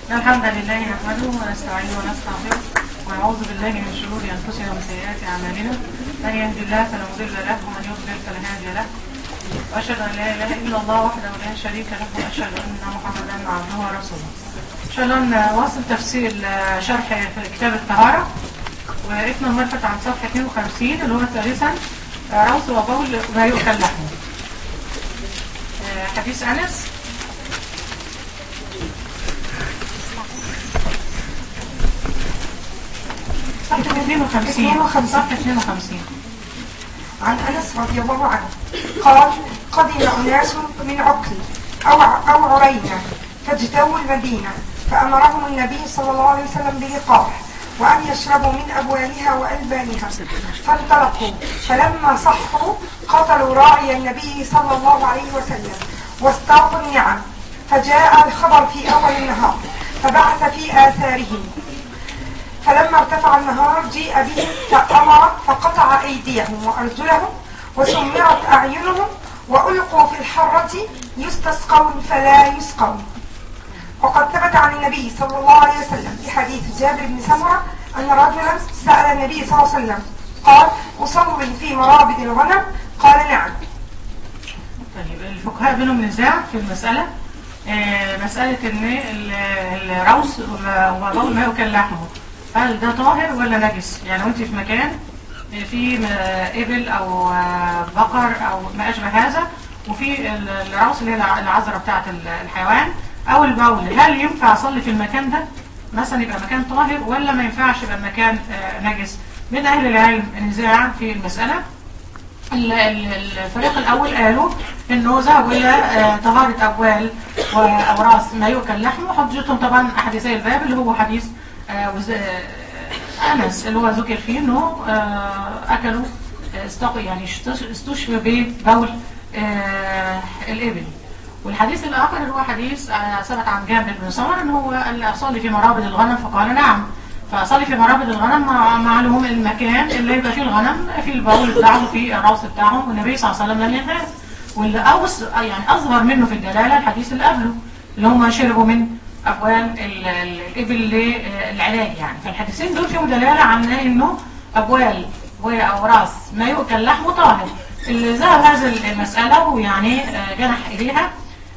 إن الحمد لله نحمده ونستعينه ونستغفره ونعوذ بالله من شرور أنفسنا ومن سيئات أعمالنا من يهد الله فلا مضل له ومن يضلل فلا هادي له وأشهد أن لا إله إلا الله وحده لا شريك له وأشهد أن محمدا عبده ورسوله إن شاء الله نواصل تفسير شرح في كتاب الطهارة وقفنا المرفق عن صفحة 52 اللي هو ثالثا روث وبول ما يؤكل لحمه حديث أنس صفحة 52 صفحة 52 عن أنس رضي الله عنه قال قدم أناس من عكل أو أو عرينة فاجتووا المدينة فأمرهم النبي صلى الله عليه وسلم بلقاح وأن يشربوا من أبوالها وألبانها فانطلقوا فلما صحوا قتلوا راعي النبي صلى الله عليه وسلم واستاقوا النعم فجاء الخبر في أول النهار فبعث في آثارهم فلما ارتفع النهار جيء بهم فأمر فقطع أيديهم وأرجلهم وسمرت أعينهم وألقوا في الحرة يستسقون فلا يسقون وقد ثبت عن النبي صلى الله عليه وسلم في حديث جابر بن سمرة أن رجلا سأل النبي صلى الله عليه وسلم قال أصلي في مرابد الغنم قال نعم طيب الفقهاء بينهم نزاع في المسألة آه مسألة ان الروس وبول ما يؤكل لحمه هل ده طاهر ولا نجس يعني لو انت في مكان في ابل او بقر او ما اشبه هذا وفي الروس اللي هي العذرة بتاعة الحيوان او البول هل ينفع اصلي في المكان ده مثلا يبقى مكان طاهر ولا ما ينفعش يبقى مكان نجس من اهل العلم نزاع في المسألة الفريق الاول قالوا انه ذهبوا الى طهارة ابوال واوراس ما يؤكل لحمه وحجتهم طبعا احاديثي الباب اللي هو حديث انس اللي هو ذكر فيه انه اكلوا استقوا يعني استشفى ببول الابل والحديث الاخر اللي هو حديث ثبت عن جابر بن سمر ان هو قال اصلي في مرابد الغنم فقال نعم فاصلي في مرابد الغنم معلوم المكان اللي يبقى فيه الغنم في البول بتاعه في الراس بتاعهم والنبي صلى الله عليه وسلم لم ينهى واللي أوس يعني اظهر منه في الدلاله الحديث اللي قبله اللي هم شربوا من أبوال الإبل للعلاج يعني فالحديثين دول فيهم دلالة عن أنه أبوال وأوراس ما يؤكل لحمه طاهر اللي ذهب هذه المسألة ويعني جنح إليها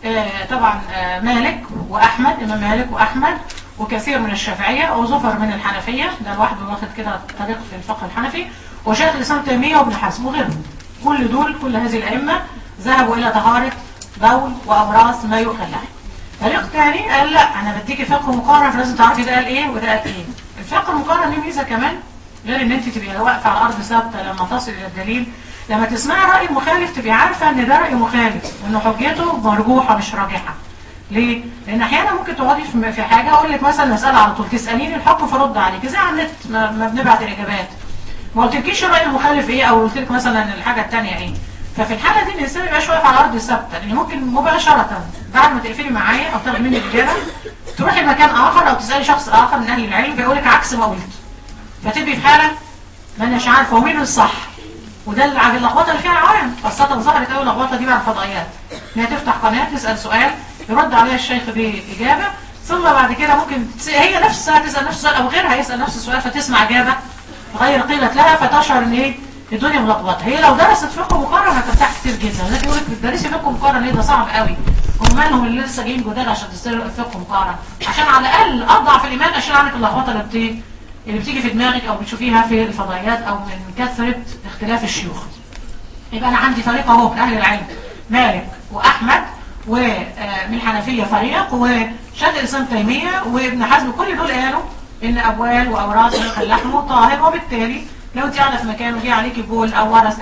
طبعا مالك وأحمد إمام مالك وأحمد وكثير من الشافعية وظفر من الحنفية ده لوحده واخد كده طريق في الفقه الحنفي وشيخ الإسلام تيمية وابن حزم وغيرهم كل دول كل هذه الأئمة ذهبوا إلى طهارة بول وأوراس ما يؤكل لحمه فريق تاني قال لا انا بديكي فقه مقارن فلازم تعرفي ده قال ايه وده قال ايه الفقه المقارن ليه ميزه كمان غير ان انت تبقي واقفه على الارض ثابته لما تصل الى الدليل لما تسمعي راي مخالف تبقي عارفه ان ده راي مخالف وان حجته مرجوحه مش راجحه ليه؟ لان احيانا ممكن تقعدي في حاجه اقول لك مثلا مساله على طول تساليني الحكم فرد عليك زي على النت ما بنبعت الاجابات ما قلتلكيش الراي المخالف ايه او قلت لك مثلا الحاجه الثانيه ايه ففي الحالة دي الإنسان يبقى واقف على الأرض ثابتة لأن ممكن مباشرة بعد ما تقفلي معايا أو تاخدي مني الإجابة تروحي مكان آخر أو تسألي شخص آخر من أهل العلم بيقول لك عكس ما قلت فتبقي في حالة ما أناش عارفة ومين الصح وده اللخبطة اللي فيها العوام خاصة ظهرت أول اللخبطة دي بعد الفضائيات إنها تفتح قناة تسأل سؤال يرد عليها الشيخ بإجابة ثم بعد كده ممكن هي نفسها تسأل نفس السؤال أو غيرها يسأل نفس السؤال فتسمع إجابة غير قيلت لها فتشعر إن إيه الدنيا ملخبطه هي لو درست فقه مقارن هترتاح كتير جدا لكن يقول لك بتدرسي فقه مقارن ايه ده صعب قوي هم مالهم اللي لسه جايين جداد عشان تستلوا فقه مقارن عشان على الاقل اضعف الايمان اشيل عنك اللخبطه اللي بتيجي اللي بتيجي في دماغك او بتشوفيها في الفضائيات او من كثره اختلاف الشيوخ يبقى انا عندي فريق اهو من اهل العلم مالك واحمد ومن الحنفيه فريق وشيخ الاسلام تيميه وابن حزم كل دول قالوا ان ابوال واوراس اللحم طاهر وبالتالي لو انت قاعده في مكان وجي عليكي بول او ورث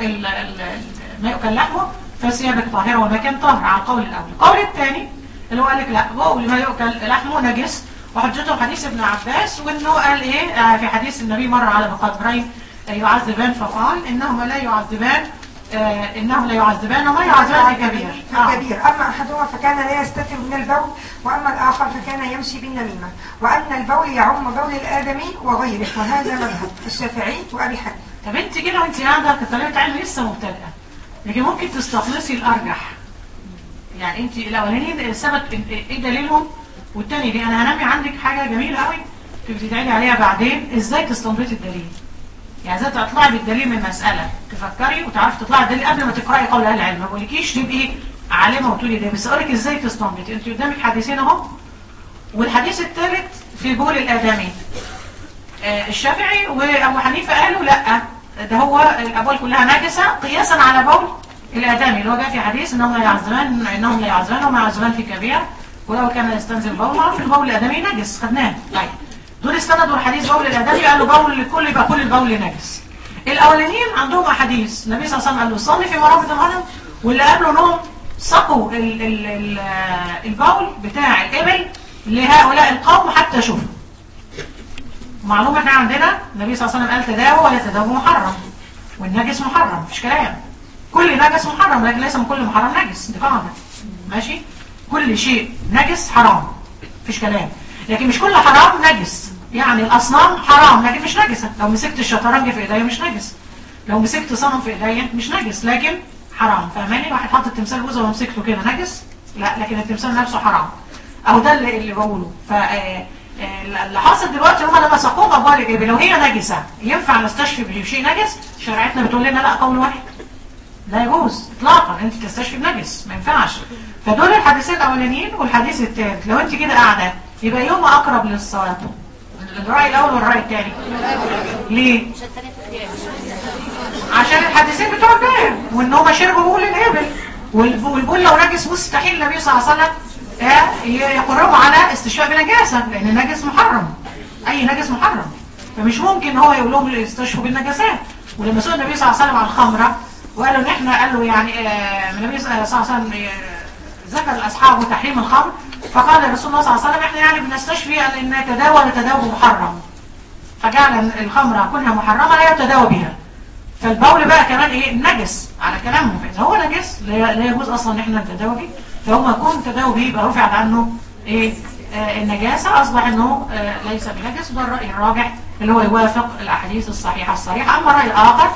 ما يؤكل لحمه فثيابك طاهره والمكان طاهر على القول الاول القول الثاني اللي هو قال لك لا بول ما يؤكل لحمه نجس وحجته حديث ابن عباس وانه قال ايه آه في حديث النبي مر على بقبرين يعذبان فقال انهما لا يعذبان آه انهم لا يعذبان وما يعذبان كبير كبير اما احدهما فكان لا يستتر من البول واما الاخر فكان يمشي بالنميمه وان البول يعم بول الادمي وغيره وهذا مذهب الشافعي وابي حنيفه طب انت كده وانت قاعده كطريقه علم لسه مبتدئه لكن ممكن تستخلصي الارجح يعني انت الاولانيين ثبت ايه دليلهم والتاني دي انا هنمي عندك حاجه جميله قوي تبقي تدعي عليها بعدين ازاي تستنبطي الدليل يعني ازاي تطلعي بالدليل من مساله تفكري وتعرفي تطلعي الدليل قبل ما تقراي قول اهل العلم ما بقولكيش تبقي عالمه وتقولي ده بس اقولك ازاي تستنبطي انت قدامك حديثين اهو والحديث الثالث في بول الادمي آه، الشافعي وابو حنيفه قالوا لا ده هو الابوال كلها نجسه قياسا على بول الادمي اللي هو جاء في حديث انهم لا يعذبان انهم لا يعذبان وما يعذبان في كبير ولو كان يستنزل بول معروف البول الادمي نجس خدناه طيب دول استندوا الحديث بول الادمي قالوا بول الكل يبقى كل البول نجس الاولانيين عندهم احاديث النبي صلى الله عليه وسلم قال له صلي في مرافق الغنم واللي قبله انهم سقوا ال- ال- ال- البول بتاع الابل لهؤلاء القوم حتى شوفوا معلومة احنا عندنا النبي صلى الله عليه وسلم قال تداوى ولا تداوى محرم والنجس محرم مفيش كلام كل نجس محرم لكن ليس من كل محرم نجس دي قاعدة ماشي كل شيء نجس حرام مفيش كلام لكن مش كل حرام نجس يعني الاصنام حرام لكن مش نجسة لو مسكت الشطرنج في ايديا مش نجس لو مسكت صنم في ايديا مش نجس لكن حرام فاهماني واحد حاطط تمثال بوزة ومسكته كده نجس لا لكن التمثال نفسه حرام او ده اللي, اللي بقوله ف آه، آه، اللي حاصل دلوقتي هم لما سقوها ابوال الابل لو هي نجسه ينفع نستشفي بشيء نجس شريعتنا بتقول لنا لا قول واحد لا يجوز اطلاقا انت تستشفي بنجس ما ينفعش فدول الحديثين الاولانيين والحديث الثالث لو انت كده قاعده يبقى يوم اقرب للصواب الراي الاول والراي الثاني ليه عشان الحديثين بتوع الباب وان هم شربوا بول الابل والب- والبول لو نجس مستحيل النبي صلى الله عليه وسلم آه، ي- يقرروا على استشفاء بنجاسه لان النجس محرم اي نجس محرم فمش ممكن هو يقول لهم يستشفوا بالنجاسات ولما سئل النبي صلى الله عليه وسلم عن الخمره وقالوا ان احنا قال له يعني آه، النبي صلى الله عليه وسلم آه، ذكر لاصحابه تحريم الخمر فقال رسول الله صلى الله عليه وسلم احنا يعني بنستشفي ان نتداوى نتداوى محرم فجعل الخمر كونها محرمه لا يتداوى بها فالبول بقى كمان ايه نجس على كلامهم فاذا هو نجس لا لا يجوز اصلا ان احنا نتداوى به فهم كون تداوى به يبقى رفعت عنه ايه آه النجاسه اصبح انه آه ليس بنجس وده الراي الراجح اللي هو يوافق الاحاديث الصحيحه الصريحه اما راي اخر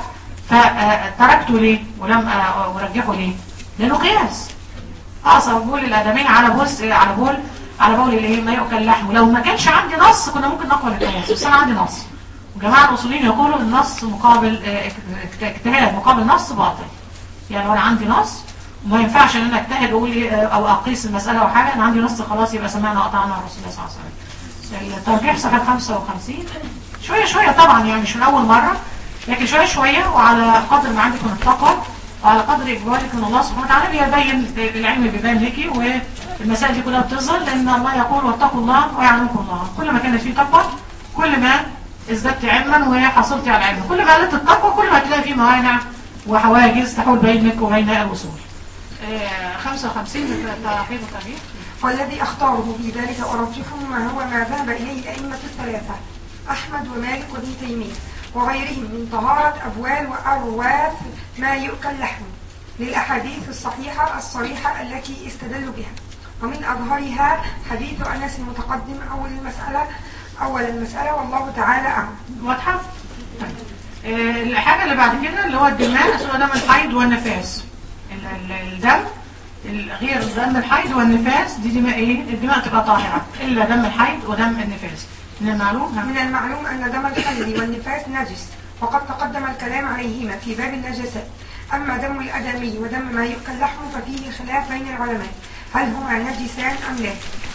فتركته ليه ولم آه ارجحه ليه لانه قياس اقصر بول الادمين على بول على بول على بول الايه ما يؤكل لحمه لو ما كانش عندي نص كنا ممكن نقبل القياس بس انا عندي نص جماعة الأصوليين يقولوا النص مقابل اه، اجت- اجتهاد مقابل نص باطل يعني لو أنا عندي نص ما ينفعش ان انا اجتهد واقول إيه، اه، او اقيس المسألة او حاجة انا عندي نص خلاص يبقى سمعنا وقطعنا عن رسول الله صلى الله عليه وسلم الترجيح صفحة 55 شوية شوية طبعا يعني مش من اول مرة لكن شوية شوية وعلى قدر ما عندك من التقوى وعلى قدر اقبالك من الله سبحانه وتعالى بيبين العلم بيبان لك والمسائل دي كلها بتظهر لان الله يقول واتقوا الله ويعلمكم الله كل ما كانت فيه تقوى كل ما ازددت علما وحصلت على علم كل ما قلت التقوى كل ما هتلاقي فيه موانع وحواجز تحول بينك وبين الوصول آه، 55 تعقيد التغيير والذي أختاره في ذلك وأرجحه ما هو ما ذهب إليه الأئمة الثلاثة أحمد ومالك وابن تيمية وغيرهم من طهارة أبوال وأرواث ما يؤكل لحمه للأحاديث الصحيحة الصريحة التي استدلوا بها ومن أظهرها حديث أنس المتقدم أول المسألة أول المسألة والله تعالى أعلم واضحة؟ طيب. آه، الحاجة اللي بعد كده اللي هو الدماء سواء دم الحيض والنفاس ال- ال- الدم ال- غير دم الحيض والنفاس دي دماء ايه؟ الدماء تبقى طاهرة الا دم الحيض ودم النفاس من المعلوم نعم. من المعلوم أن دم الحمل والنفاس نجس وقد تقدم الكلام عليهما في باب النجاسات أما دم الأدمي ودم ما يؤكل لحمه ففيه خلاف بين العلماء هل هما نجسان أم لا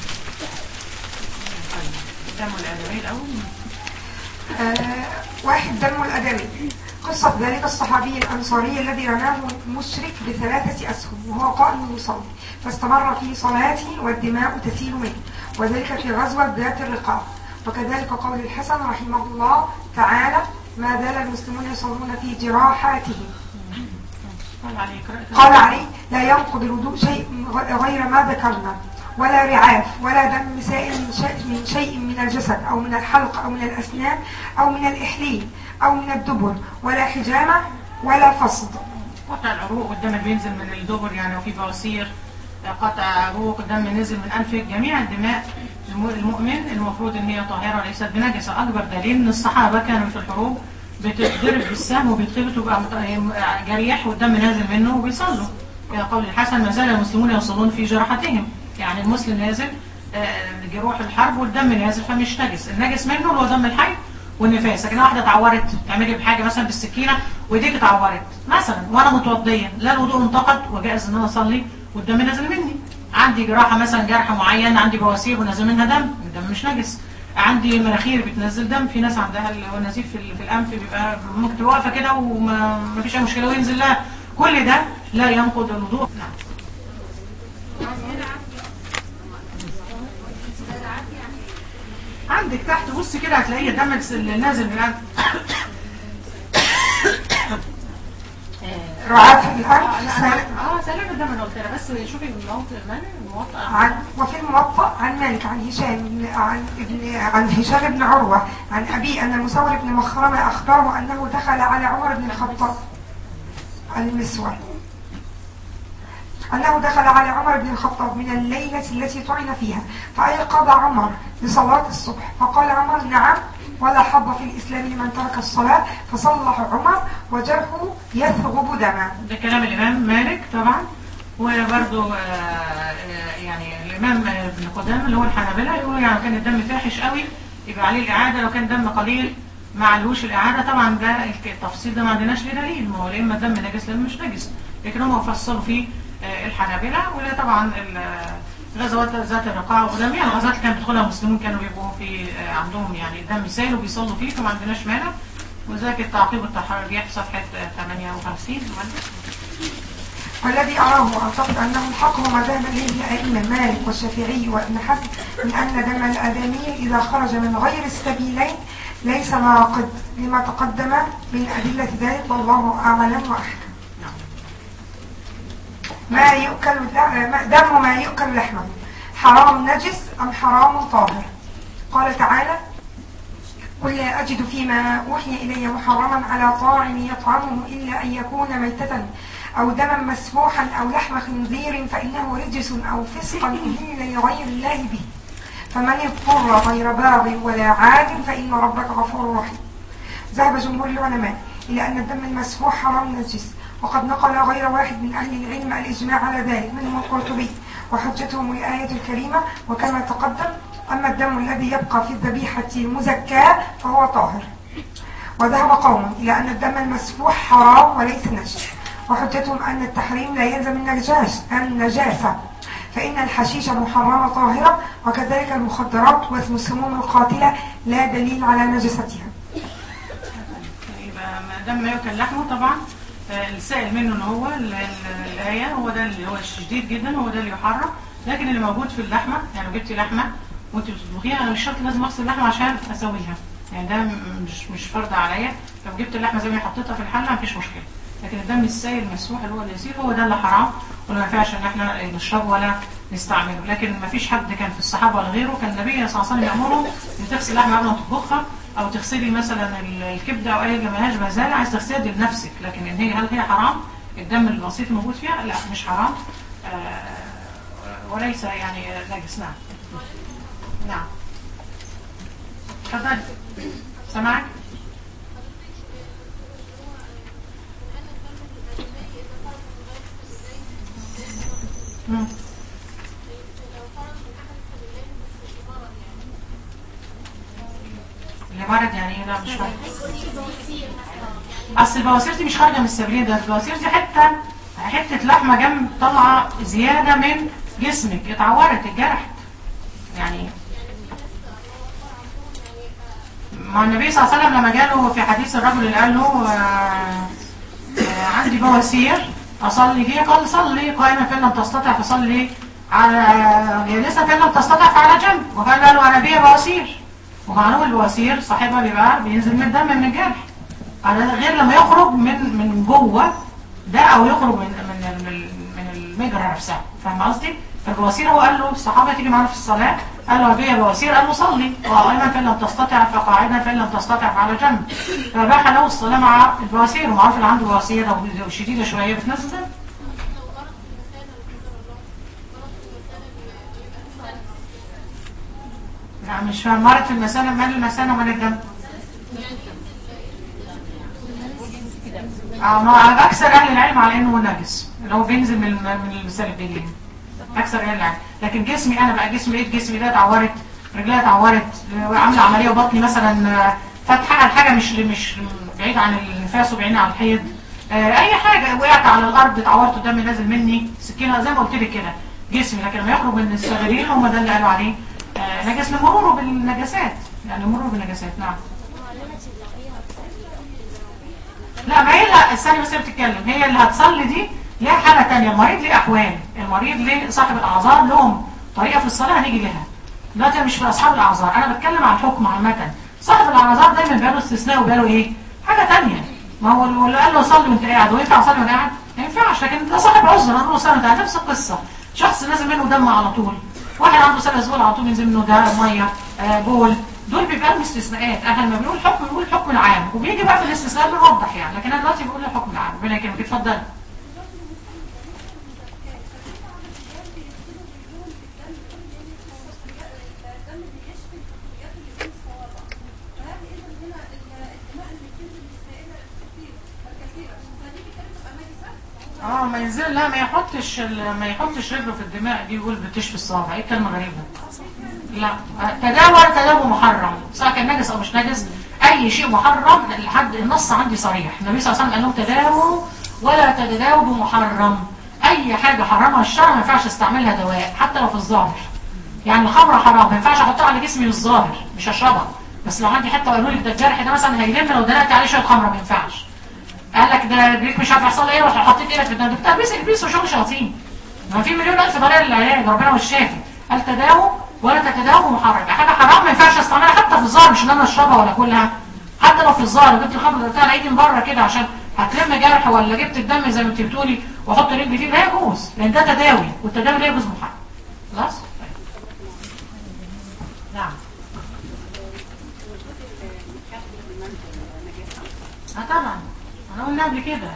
طيب. دم الادمي الاول آه واحد دم الأدمي قصة ذلك الصحابي الأنصاري الذي رماه مشرك بثلاثة أسهم وهو قائم يصلي فاستمر في صلاته والدماء تسيل منه وذلك في غزوة ذات الرقاب وكذلك قول الحسن رحمه الله تعالى ما زال المسلمون يصلون في جراحاتهم قال عليك رأيت- قال علي لا ينقض الوضوء شيء غير ما ذكرنا ولا رعاف ولا دم سائل من شيء, من شيء من الجسد أو من الحلق أو من الأسنان أو من الإحليل أو من الدبر ولا حجامة ولا فصد قطع العروق والدم اللي بينزل من الدبر يعني لو في بواسير قطع عروق الدم نزل من انفك جميع الدماء الم- المؤمن المفروض ان هي طاهره ليست بنجسه اكبر دليل ان الصحابه كانوا في الحروب بتتضرب بالسهم وبيتخبطوا بقى مت- جريح والدم نازل منه وبيصلوا إلى قول الحسن ما زال المسلمون يصلون في جراحتهم يعني المسلم نازل آه، جروح الحرب والدم نازل فمش نجس النجس منه اللي هو دم الحي والنفاس لكن واحده اتعورت تعملي بحاجه مثلا بالسكينه وايديك اتعورت مثلا وانا متوضيه لا الوضوء انتقد وجائز ان انا اصلي والدم نازل مني عندي جراحه مثلا جرح معين عندي بواسير ونازل منها دم الدم مش نجس عندي مناخير بتنزل دم في ناس عندها اللي هو النزيف في, ال- في الانف بيبقى ممكن تبقى واقفه كده وما ما فيش اي مشكله وينزل لها كل ده لا ينقض الوضوء نعم عندك تحت بص كده هتلاقيه دم اللي نازل من الانف رعاة في الأنف سالم اه سلام الدم انا قلت لها بس شوفي الموطئ المانع الموطئ عن وفي الموطأ عن مالك عن هشام بن- عن ابن عن هشام بن عروة عن أبي أن المسور بن مخرمة أخبره أنه دخل على عمر بن الخطاب المسور أنه دخل على عمر بن الخطاب من الليلة التي طعن فيها فأيقظ عمر لصلاة الصبح فقال عمر نعم ولا حظ في الإسلام لمن ترك الصلاة فصلح عمر وجرحه يثغب دما ده كلام الإمام مالك طبعا وبرضه آه، آه، يعني الإمام آه، ابن قدامة اللي هو الحنابلة يقول يعني كان الدم فاحش قوي يبقى عليه الإعادة لو كان دم قليل ما علوش الإعادة طبعا ده التفصيل ده ما عندناش ليه دليل ما هو يا إما الدم نجس يا إما مش نجس لكن هم فصلوا فيه آه، الحنابلة وده طبعا ال- غزوات ذات الرقاع وجميع الغزوات اللي كانت بتدخلها المسلمون كانوا بيبقوا في آه، عندهم يعني الدم سائل وبيصلوا فيه فما عندناش مانع وذاك التعقيب والتحرر في صفحة آه، 58 والذي أراه أعتقد أنه الحق هو ما ذهب إليه الأئمة مالك والشافعي وابن حزم من أن دم الآدمي إذا خرج من غير السبيلين ليس ناقض لما تقدم من أدلة ذلك والله أعلم وأحكم ما يؤكل ما- دم ما يؤكل لحمه حرام نجس أم حرام طاهر قال تعالى قل لا أجد فيما أوحي إلي محرما على طاعم يطعمه إلا أن يكون ميتة أو دما مسفوحا أو لحم خنزير فإنه رجس أو فسقا أهل لغير الله به فمن اضطر غير باغ ولا عاد فإن ربك غفور رحيم ذهب جمهور العلماء إلى أن الدم المسفوح حرام نجس وقد نقل غير واحد من أهل العلم الإجماع على ذلك منهم القرطبي وحجتهم الآية الكريمة وكما تقدم أما الدم الذي يبقى في الذبيحة المزكاة فهو طاهر وذهب قوم إلى أن الدم المسفوح حرام وليس نجس وحجتهم أن التحريم لا يلزم النجاس النجاسة فإن الحشيش محرمة طاهرة وكذلك المخدرات والسموم القاتلة لا دليل على نجاستها يبقى ما دام ما يؤكل لحمه طبعا آه، السائل منه ان هو ال- ال- الايه هو ده اللي هو الشديد جدا هو ده اللي يحرم لكن اللي موجود في اللحمه يعني لو جبتي لحمه وانت بتطبخيها انا مش شرط لازم اغسل اللحمه عشان اسويها يعني ده م- مش مش فرض عليا لو جبت اللحمه زي ما هي حطيتها في الحله مفيش مشكله لكن الدم السائل المسفوح اللي هو اليسير هو ده اللي حرام ولا ما ينفعش ان احنا نشربه ولا نستعمله لكن ما فيش حد كان في الصحابه ولا غيره كان النبي صلى الله عليه وسلم يامرهم ان تغسل اللحمه قبل ما تطبخها او تغسلي مثلا ال- الكبده او اي ملهاش غزاله عايز تغسلها دي لنفسك لكن ان هي هل هي حرام الدم البسيط الموجود فيها لا مش حرام آه، وليس يعني نجس نعم نعم اتفضلي سامعك مم. اللي مرض يعني ايه لا مش فاهم اصل البواسير دي مش خارجه من السبرين ده البواسير دي حته حته لحمه جنب طالعه زياده من جسمك اتعورت اتجرحت يعني ما النبي صلى الله عليه وسلم لما جاله في حديث الرجل اللي قال له آه، آه، عندي بواسير اصلي فيها قال صلي قائما فان لم تستطع فصلي على جالسا فان لم تستطع فعلى جنب وقال له انا بيا بواسير ومعلوم البواسير صاحبها بيبقى بينزل من الدم من الجرح على غير لما يخرج من من جوه ده او يخرج من من من, من المجرى نفسها فاهم قصدي؟ فالبواسير هو قال له الصحابه تيجي معانا في الصلاه قال له بيا بواسير قال له صلي وقائما فان لم تستطع فقاعدا فان لم تستطع فعلى جنب فباح له الصلاه مع البواسير ومعروف اللي عنده بواسير او شديده شويه بتنزل دم لا مش فاهم مرض في المثانه مال المثانه ومال الدم اه ما اكثر اهل العلم على انه نجس اللي هو بينزل من الم- من المثال البيلين اكثر عيال العادي لكن جسمي انا بقى جسمي لقيت جسمي ده اتعورت رجليها اتعورت آه، عامله عمليه وبطني مثلا آه، فاتحه الحاجه مش مش بعيد عن النفاس وبعيد عن الحيض آه، اي حاجه وقعت على الارض اتعورت الدم نازل مني سكينه زي ما قلت لك كده جسمي لكن لما يخرج من الصغيرين هم ده اللي قالوا عليه آه، نجس لمروره بالنجاسات يعني مروره بالنجاسات نعم لا ما هي اللي استني بس هي بتتكلم هي اللي هتصلي دي ليها حاله ثانيه المريض ليه احوال المريض ليه صاحب الاعذار لهم طريقه في الصلاه هنيجي لها دلوقتي أنا مش في اصحاب الاعذار انا بتكلم عن الحكم عامه صاحب الاعذار دايما بيبقى له استثناء وبيبقى له ايه حاجه ثانيه ما هو اللي قال له صلي وانت قاعد وينفع اصلي وانا قاعد ما ينفعش لكن ده صاحب عذر انا صلي ده نفس القصه شخص نازل منه دم على طول واحد عنده سنه اسبوع على طول ينزل منه ده ميه آه بول دول بيبقى لهم استثناءات احنا لما بنقول حكم بنقول الحكم العام وبيجي بقى في الاستثناءات بنوضح يعني لكن انا دلوقتي بقول الحكم العام ربنا يكرمك اتفضل اه ما ينزل لا ما يحطش ال- ما يحطش رجله في الدماء دي يقول بتشفي الصابع ايه كلمه غريبه لا تداول تداول محرم سواء كان نجس او مش نجس اي شيء محرم لحد النص عندي صريح النبي صلى الله عليه وسلم قال لهم تداووا ولا تتداووا محرم اي حاجه حرمها الشرع ما ينفعش استعملها دواء حتى لو في الظاهر يعني الخمره حرام ما ينفعش احطها على جسمي بالظاهر مش هشربها بس لو عندي حته وقالوا لي ده الجرح ده مثلا هيلم لو دلقت عليه شويه خمره ما ينفعش قال لك ده رجليك مش عارف يحصل ايه رحت حطيت ايدك في الدم ده بتلبس البيس وشغل شياطين ما في مليون الف طريقه للعلاج ربنا مش شافي قال تداووا ولا تتداووا محرم حاجه حرام ما ينفعش استعملها حتى في الظاهر مش ان انا اشربها ولا كلها حتى لو في الظاهر لو جبت الخمر بتاع ايدي من بره كده عشان هتلم جرح ولا جبت الدم زي ما انت بتقولي واحط رجلي فيه لا يجوز لان ده تداوي والتداوي لا يجوز محرم خلاص نعم اه طبعا انا قلنا قبل كده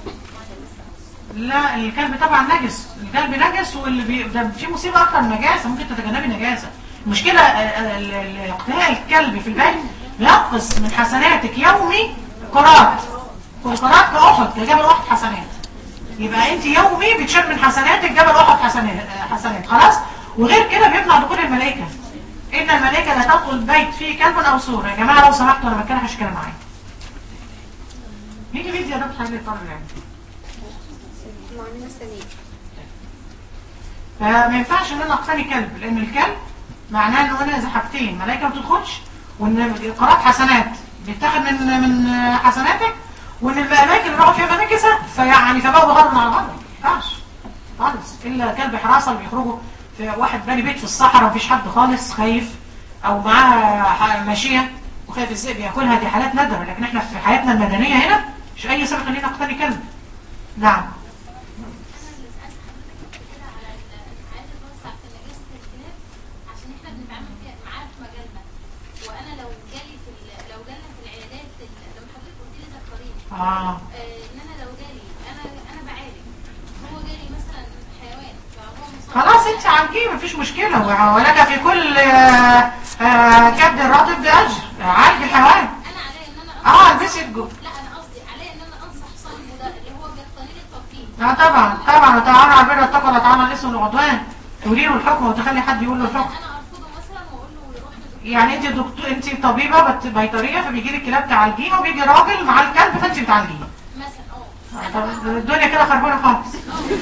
لا الكلب طبعا نجس الكلب نجس واللي بي... ده في مصيبه اكتر من نجاسه ممكن تتجنبي نجاسه المشكله آه، آه، ال- ال- اقتناء الكلب في البيت بينقص من حسناتك يومي قرات والقرات كاحد كجبل احد حسنات يبقى انت يومي بتشيل من حسناتك جبل احد حسنات آه، حسنات خلاص وغير كده بيطلع دخول الملائكه ان الملائكه لا تدخل البيت فيه كلب او صوره يا جماعه لو سمحتوا انا بتكلم مش كلام معايا مين فيديو ده حاجه طالع يعني معلومة سليمة فما ينفعش ان انا اقتني كلب لان الكلب معناه انه انا اذا حاجتين ملائكه ما بتدخلش وان قرات حسنات بيتاخد من من حسناتك وان الاماكن اللي راحوا فيها مناكسه فيعني فبقوا بغض على الغضب ما ينفعش خالص الا كلب حراسه اللي بيخرجوا في واحد باني بيت في الصحراء مفيش حد خالص خايف او معاه ح- ماشيه وخايف الذئب ياكلها دي حالات نادره لكن احنا في حياتنا المدنيه هنا مش اي سبب خلينا نقتني كلب نعم عشان احنا بنتعامل فيها معاه في مجالنا وانا لو جالي في ال- لو جالنا في العيادات ال- لما حضرتك قلت لي ذكرين اه آه، ان انا لو جالي انا انا بعالج هو جالي مثلا حيوان فهو مصاب خلاص انت عالجيه مفيش مشكلة ولك في كل آه، آه، كبد الرطب بأجر عالج الحيوان انا عليا ان انا اه أنصح- البسي الجو لا انا قصدي عليا ان انا انصح صاحبه ده اللي هو بيقتني لي التطبيق اه طبعا طبعا وتعالى على البر والتقوى وتعالى على الاسم والعدوان تقولي له الحكم وتخلي حد يقول له الحكم انا ارفضه مثلا واقول له روح لدكتور يعني انت دكتور انت طبيبة بت- بيطرية فبيجي لك كلاب تعالجيها وبيجي راجل مع الكلب فانت بتعالجيه مثلا آه، اه طب الدنيا كده خربانة خالص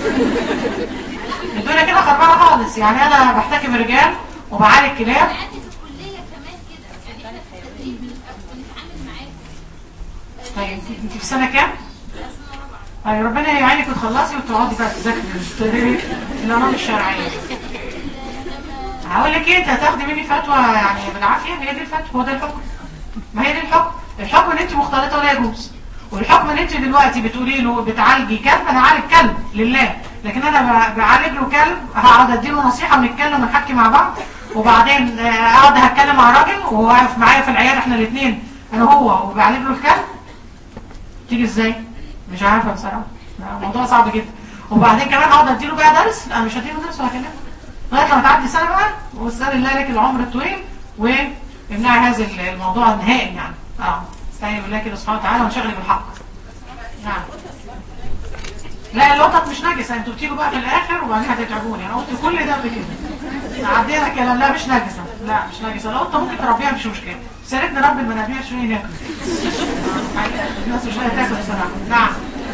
الدنيا كده خربانة خالص يعني انا بحتكم رجال وبعالج كلاب انا عندي في الكليه كمان كده يعني احنا في التدريب بنبقى بنتعامل معاهم آه، طيب انت انت في سنة كام؟ لا، سنه رابعه طيب ربنا يعينك وتخلصي وتقعدي بقى تذاكري الانام الشرعيه هقول لك ايه انت هتاخدي مني فتوى يعني بالعافيه هي دي الفتوى هو ده الحكم ما هي دي الحكم الحكم ان انت مختلطه ولا يجوز والحكم ان انت دلوقتي بتقولي له بتعالجي كلب انا عالج كلب لله لكن انا ب- بعالج له كلب هقعد اديله نصيحه ونتكلم ونحكي مع بعض وبعدين آه، اقعد هتكلم مع راجل وهو واقف معايا في العياده احنا الاثنين انا هو وبعالج له الكلب تيجي ازاي مش عارفه بصراحه لا، الموضوع صعب جدا وبعدين كمان اقعد اديله بقى درس لا مش هديله درس وهكلمه لغايه لما تعدي سنه بقى واسال الله لك العمر الطويل وامنعي هذا الموضوع نهائي يعني اه استعين بالله كده سبحانه وتعالى وانشغلي بالحق نعم لا القطط مش نجسه انتوا بتيجوا بقى في الاخر وبعدين هتتعبوني انا قلت كل ده قبل كده عدينا كلام لا مش نجسه لا مش نجسه القطه ممكن تربيها مش مشكله بس يا ريت نربي المنابيع شويه ناكل الناس مش لاقيه تاكل بصراحه نعم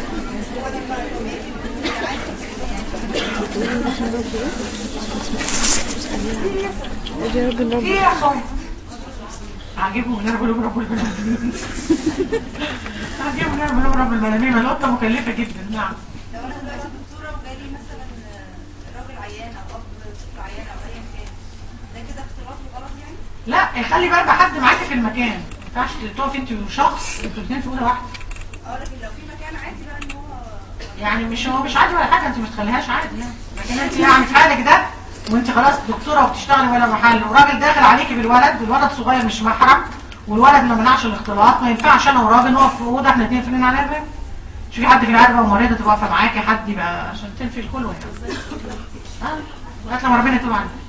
ايه يا اخوات عجبهم من رب رب العالمين عجبهم من رب رب العالمين القطه مكلفه جدا نعم لو انا دلوقتي دكتوره وجالي مثلا راجل عيان او اب طفل عيان او ايا كان ده كده اختلاط وغلط يعني؟ لا خلي بقى يبقى حد معاكي في المكان ما ينفعش تقف انت وشخص انتوا الاثنين في اوضه واحده اه لكن لو في مكان عادي بقى ان هو يعني مش هو مش عادي ولا حاجه انت ما تخليهاش عادي يعني لكن انت يعني في حالك ده وانت خلاص دكتوره وبتشتغلي ولا محل وراجل داخل عليكي بالولد والولد صغير مش محرم والولد ما منعش الاختلاط ما ينفعش انا وراجل نقف في اوضه احنا الاثنين فين على الباب شوفي حد في العياده ومريضه تبقى واقفه معاكي حد يبقى عشان تنفي الكل يعني اه لغايه لما ربنا يتوب عليك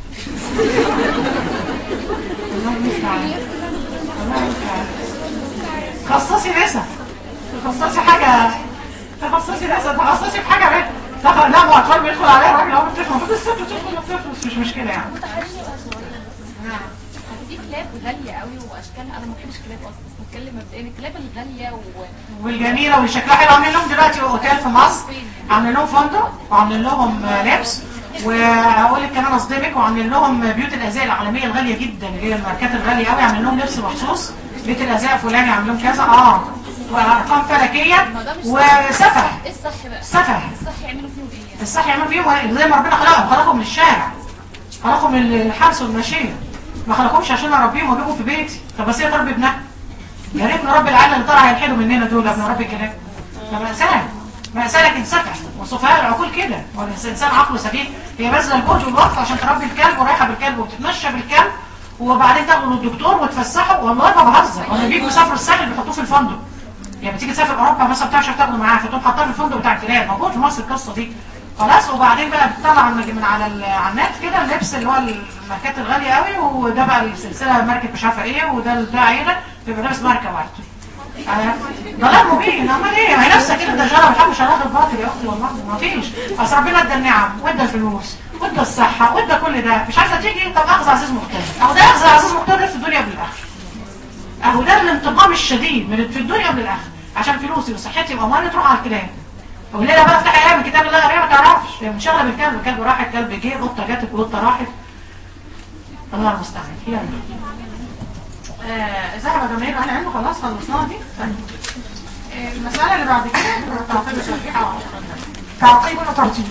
الله المستعان الله المستعان خصصي نسا تخصصي حاجة تخصصي نسا تخصصي في حاجة بقى تخ... لا ما اطفال بيدخل عليها راجل هو بتفهم المفروض الست تدخل ما بس مش مشكلة يعني نعم. في كلاب غالية قوي واشكالها انا ما بحبش كلاب اصلا بس بتكلم مبدئيا الكلاب الغالية و... والجميلة والشكلها حلو عاملين لهم دلوقتي اوتيل في مصر عاملين لهم فندق وعاملين لهم لبس وهقول لك كمان اصدمك وعاملين لهم بيوت الازياء العالميه الغاليه جدا اللي هي الماركات الغاليه قوي عاملين لهم لبس مخصوص بيت الازياء فلاني عامل لهم كذا اه وارقام فلكيه ما ده مش وسفه ايه الصح بقى؟ سفه الصح يعملوا فيهم ايه يعني؟ الصح يعملوا فيهم زي ما ربنا خلقهم خلقهم من الشارع خلقهم من الحبس والمشيه ما خلقهمش عشان اربيهم واجيبهم في بيتي طب بس هي تربي ابنها يا ريت نربي العيال اللي طلع هيلحدوا مننا دول قبل نربي الكلاب ده مأساة مأساة لكن سفه وسفهاء العقول كده والإنسان عقله سفيه هي باذله الجهد والوقت عشان تربي الكلب ورايحه بالكلب وبتتمشى بالكلب وبعدين تاخده للدكتور وتفسحه والله ما بهزر وانا بيجوا يسافروا الساحل بيحطوه في الفندق يعني بتيجي تسافر اوروبا مثلا بتاعش تاخده معاها فتقوم حاطاه في الفندق بتاع الكلاب موجود في مصر القصه دي خلاص وبعدين بقى بتطلع من من على ال- على النت كده اللبس اللي هو الماركات الغاليه قوي وده بقى السلسله ماركه مش عارفه ايه وده بتاع ايه ده بيبقى لابس ماركه واحده آه، ضلال مبين امال ايه ما هي نفسها كده الدجاله ما بتحبش شغلات الباطل يا اختي والله ما فيش اصل ربنا ادى النعم وادى الفلوس وادى الصحه وادى كل ده مش عايزه تيجي طب اخذ عزيز مقتدر اهو ده اخذ عزيز مقتدر في الدنيا قبل الاخره اهو ده الانتقام الشديد من في الدنيا قبل الاخره عشان فلوسي وصحتي واموالي تروح على الكلاب والليله بقى افتحي ايام الكتاب اللي قريها ما تعرفش هي منشغله بالكلب الكلب راح الكلب جه قطه جت القطه راحت الله المستعان يلا آه، ذهب جماهير اهل العلم خلاص خلصناها دي طيب. آه، المسألة اللي بعد كده تعقيب الترجيح أو تعقيب وترتيب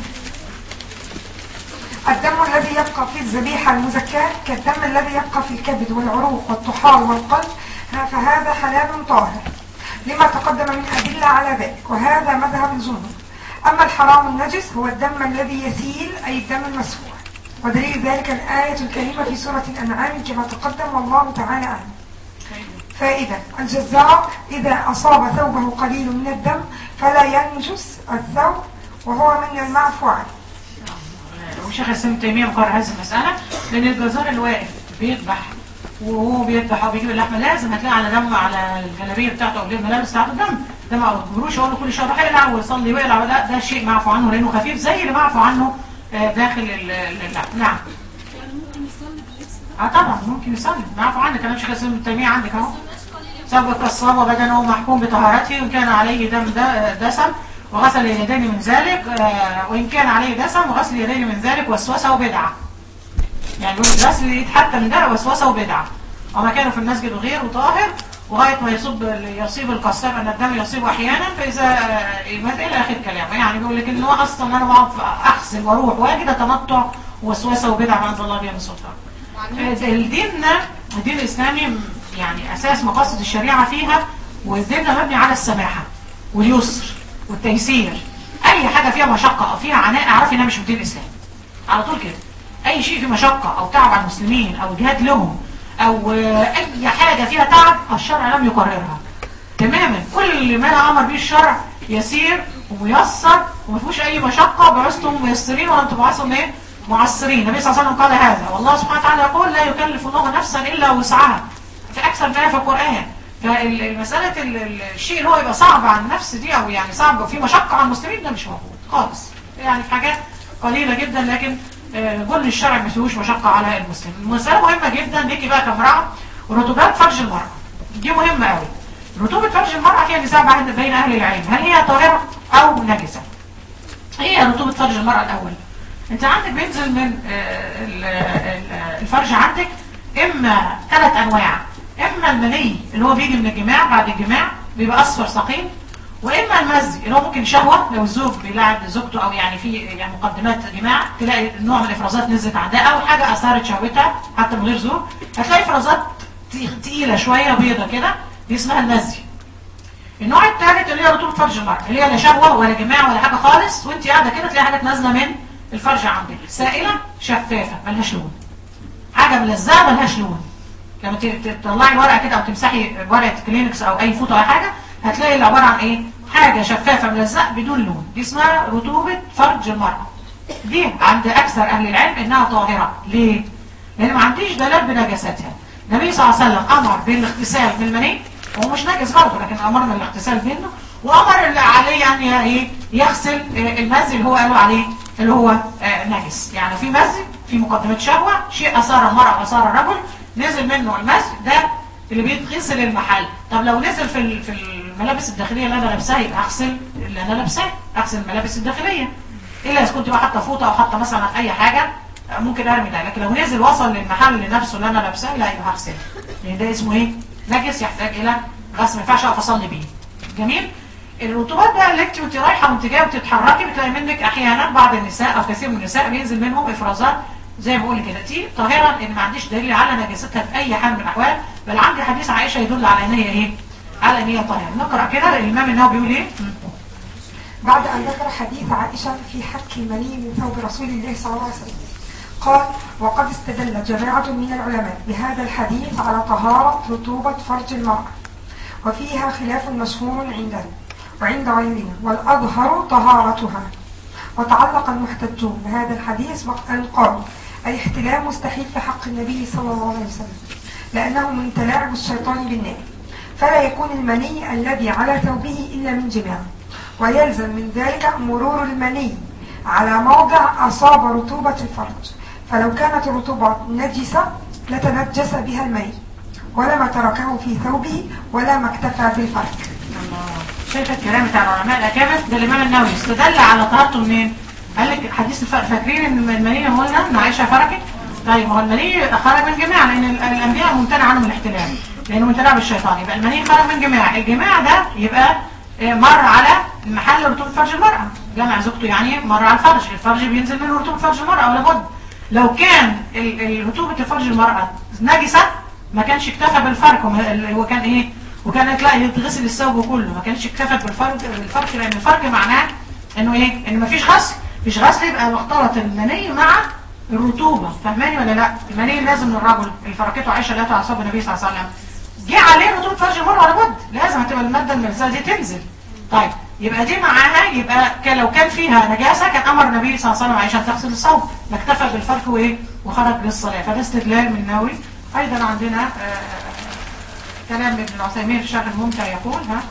الدم الذي يبقى في الذبيحة المزكاة كالدم الذي يبقى في الكبد والعروق والطحال والقلب ها- فهذا حلال طاهر لما تقدم من أدلة على ذلك وهذا مذهب الجمهور أما الحرام النجس هو الدم الذي يسيل أي الدم المسفوح ودليل ذلك الآية الكريمة في سورة الأنعام كما تقدم والله تعالى أعلم فائدة الجزار إذا أصاب ثوبه قليل من الدم فلا ينجس الثوب وهو من المعفو عنه وشيخ الإسلام تيمية مقرر هذه المسألة لأن الجزار اللي واقف بيذبح وهو بيذبح أو بيجيب اللحمة لازم هتلاقي على دم على الجلابية بتاعته أو الملابس بتاعته دم ده ما أخبروش أقول له كل شهر روح يقلع ويصلي ويقلع لا ده شيء معفو عنه لأنه خفيف زي اللي معفو عنه آه، داخل ال- ال- اللحم نعم اه طبعا ممكن يصلي معفو عنه كلام شيخ الإسلام تيمية عندك أهو سبق الصواب بدنه محكوم بطهارته وإن كان عليه دم د- دسم وغسل اليدين من ذلك آه، وإن كان عليه دسم وغسل اليدين من ذلك وسوسة وبدعة يعني يقول غسل اليد حتى من ده وسوسة وبدعة وما كانوا في المسجد غير طاهر وغاية ما يصيب يصيب القصاب أن الدم يصيب أحيانا فإذا آه، مات إلى آخر كلام يعني بيقول لك إن هو أصلا أنا بقعد أغسل وأروح وأجد تنطع وسوسة وبدعة ما أنزل الله بها من سلطان الدين الدين الإسلامي يعني أساس مقاصد الشريعة فيها والدين مبني على السماحة واليسر والتيسير أي حاجة فيها مشقة أو فيها عناء أعرفي إنها مش من الدين الإسلامي على طول كده أي شيء فيه مشقة أو تعب على المسلمين أو إجهاد لهم أو آه، أي حاجة فيها تعب الشرع لم يقررها تماما كل ما أمر به الشرع يسير وميسر وما فيهوش أي مشقة بعثتم ميسرين ولم تبعثوا إيه معسرين النبي صلى الله عليه وسلم قال هذا والله سبحانه وتعالى يقول لا يكلف الله نفسا إلا وسعها في أكثر ما في القرآن فالمسألة ال- ال- الشيء اللي هو يبقى صعب على النفس دي أو يعني صعب وفيه مشقة على المسلمين ده مش موجود خالص يعني في حاجات قليله جدا لكن آه، جل الشرع ما فيهوش مشقه على المسلم المساله مهمه جدا ليكي بقى كامراه ورطوبات فرج المراه دي مهمه قوي رطوبه فرج المراه فيها نزاع بين- بين اهل العلم هل هي طاهره او نجسه هي رطوبة فرج المرأة الأول أنت عندك بينزل من آه، ال- ال- الفرج عندك إما ثلاث أنواع إما المني اللي هو بيجي من الجماع بعد الجماع بيبقى أصفر ثقيل وإما المزي اللي هو ممكن شهوة لو الزوج بيلاعب زوجته أو يعني في يعني مقدمات جماع تلاقي نوع من الإفرازات نزلت عندها أو حاجة أثارت شهوتها حتى من غير زوج هتلاقي إفرازات تي- تقيلة شوية بيضة كده دي اسمها المزي النوع الثالث اللي هي رطوبه فرج المرأة اللي هي لا شهوة ولا جماع ولا حاجة خالص وانت قاعدة كده تلاقي حاجة نازلة من الفرج عندك سائلة شفافة ملهاش لون حاجة ملزقة ملهاش لون لما ت- ت- تطلعي الورقة كده او تمسحي ورقة كلينكس او اي فوطة او حاجة هتلاقي اللي عبارة عن ايه حاجة شفافة ملزقة بدون لون دي اسمها رطوبة فرج المرأة دي عند اكثر اهل العلم انها طاهرة ليه؟ لان ما عنديش دلال بنجاستها النبي صلى الله عليه وسلم امر بالاغتسال من المني هو مش نجس برضه لكن امرنا بالاغتسال منه وامر اللي عليه يعني ايه يغسل آه، المزي اللي هو قالوا عليه اللي هو آه، نجس يعني في مزي في مقدمة شهوة شيء اثار المرأة واثار الرجل نزل منه المزي ده اللي بيتغسل المحل طب لو نزل في ال- في الملابس الداخليه اللي انا لابساها يبقى اغسل اللي انا لابساه اغسل الملابس الداخليه الا اذا كنت بقى حاطه فوطه او حاطه مثلا اي حاجه آه، ممكن ارمي ده لكن لو نزل وصل للمحل نفسه اللي انا لابساه لا يبقى هغسله لان ده اسمه ايه نجس يحتاج الى غسل ما ينفعش اقف اصلي بيه جميل الرطوبات بقى اللي انت وانت رايحه وانت جايه وتتحركي بتلاقي منك احيانا بعض النساء او كثير من النساء بينزل منهم افرازات زي ما بقول كده دي طاهره ان ما عنديش دليل على نجاستها في اي حال من الاحوال بل عندي حديث عائشه يدل على ان هي ايه على ان هي طاهره نقرا كده الامام النووي بيقول ايه بعد أن ذكر حديث عائشة في حك المني من ثوب رسول الله صلى الله عليه وسلم قال وقد استدل جماعة من العلماء بهذا الحديث على طهارة رطوبة فرج المرأة وفيها خلاف مشهور عندنا وعند غيرنا والأظهر طهارتها وتعلق المحتجون بهذا الحديث وأن قالوا الاحتلام مستحيل في حق النبي صلى الله عليه وسلم لأنه من تلاعب الشيطان بالنار فلا يكون المني الذي على ثوبه إلا من جماع ويلزم من ذلك مرور المني على موضع أصاب رطوبة الفرج فلو كانت الرطوبة نجسة لتنجس بها المني ولما تركه في ثوبه ولما اكتفى بالفرج شايفه الكلام بتاع العلماء الاكابر ده الامام النووي استدل على طهارته منين؟ قال لك حديث الف- فاكرين ان المنيه قلنا ان عائشه فركت؟ طيب هو المني خرج من جماع لان ال- الانبياء ممتنع عنهم الاحتلال لانه ممتنع بالشيطان يبقى المني خرج من جماع الجماع ده يبقى آه، مر على محل رطوبه فرج المراه جمع زوجته يعني مر على الفرج الفرج بينزل منه رطوبه فرج المراه ولا بد لو كان ال- ال- رطوبه الفرج المراه نجسه ما كانش اكتفى بالفرق وما- ال- هو كان ايه وكانت لا يتغسل الثوب كله ما كانش اكتفت بالفرق بالفرق لان الفرق معناه انه ايه ان مفيش غسل مفيش غسل يبقى اختلط المني مع الرطوبه فاهماني ولا لا المني لازم من الرجل اللي فركته عائشه لا تعصب النبي صلى الله عليه وسلم جه عليه رطوبه فرج المرأة ولا بد لازم هتبقى الماده الملزقه دي تنزل طيب يبقى دي معاها يبقى كان لو كان فيها نجاسه كان امر النبي صلى الله عليه وسلم عائشه أن تغسل الثوب ما اكتفى بالفرق وايه وخرج للصلاه فده استدلال من النووي ايضا عندنا آه كلام ابن العثيمين في شرح الممتع يقول ها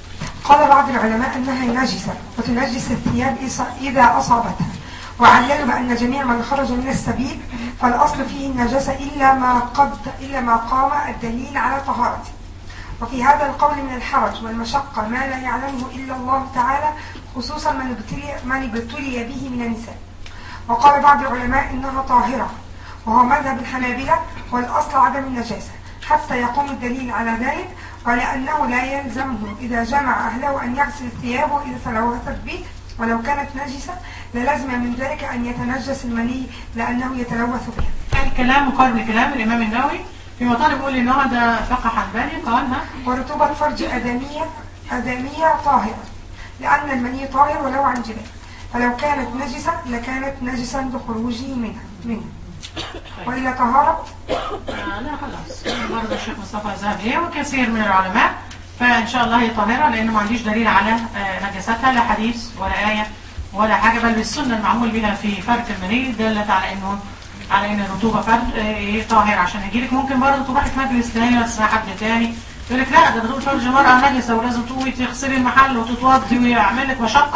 قال بعض العلماء أنها نجسة وتنجس الثياب إذا- إذا أصابتها وعللوا بأن جميع من خرج من السبيل فالأصل فيه النجاسة إلا ما قد إلا ما قام الدليل على طهارته وفي هذا القول من الحرج والمشقة ما لا يعلمه إلا الله تعالى خصوصا من ابتلي, من ابتلي به من النساء وقال بعض العلماء إنها طاهرة وهو مذهب الحنابلة والأصل عدم النجاسة حتى يقوم الدليل على ذلك ولأنه لا يلزمه إذا جمع أهله أن يغسل ثيابه إذا تلوثت به ولو كانت نجسة للزم من ذلك أن يتنجس المني لأنه يتلوث به الكلام مقارن لكلام الامام النووي في مطالب يقول ان هو ده فقه حنبلي قال ها ورطوبة فرج أدمية أدمية طاهرة لأن المني طاهر ولو عن جبال فلو كانت نجسة لكانت نجسا بخروجه منها منه وإلا طهارة آه لا خلاص برضه الشيخ مصطفى ذهب ايه وكثير من العلماء فان شاء الله هي طاهره لانه ما عنديش دليل على آه، نجاستها لا حديث ولا ايه ولا حاجه بل بالسنه المعمول بها في فرد المني دلت على انه على ان الرطوبه فرد آه، ايه طاهر عشان يجيلك ممكن برضه تروحي في مجلس تاني ولا تسمعي حد تاني يقول لك لا ده رطوبه فرج المراه نجسه ولازم تقومي تغسلي المحل وتتوضي ويعمل لك مشقه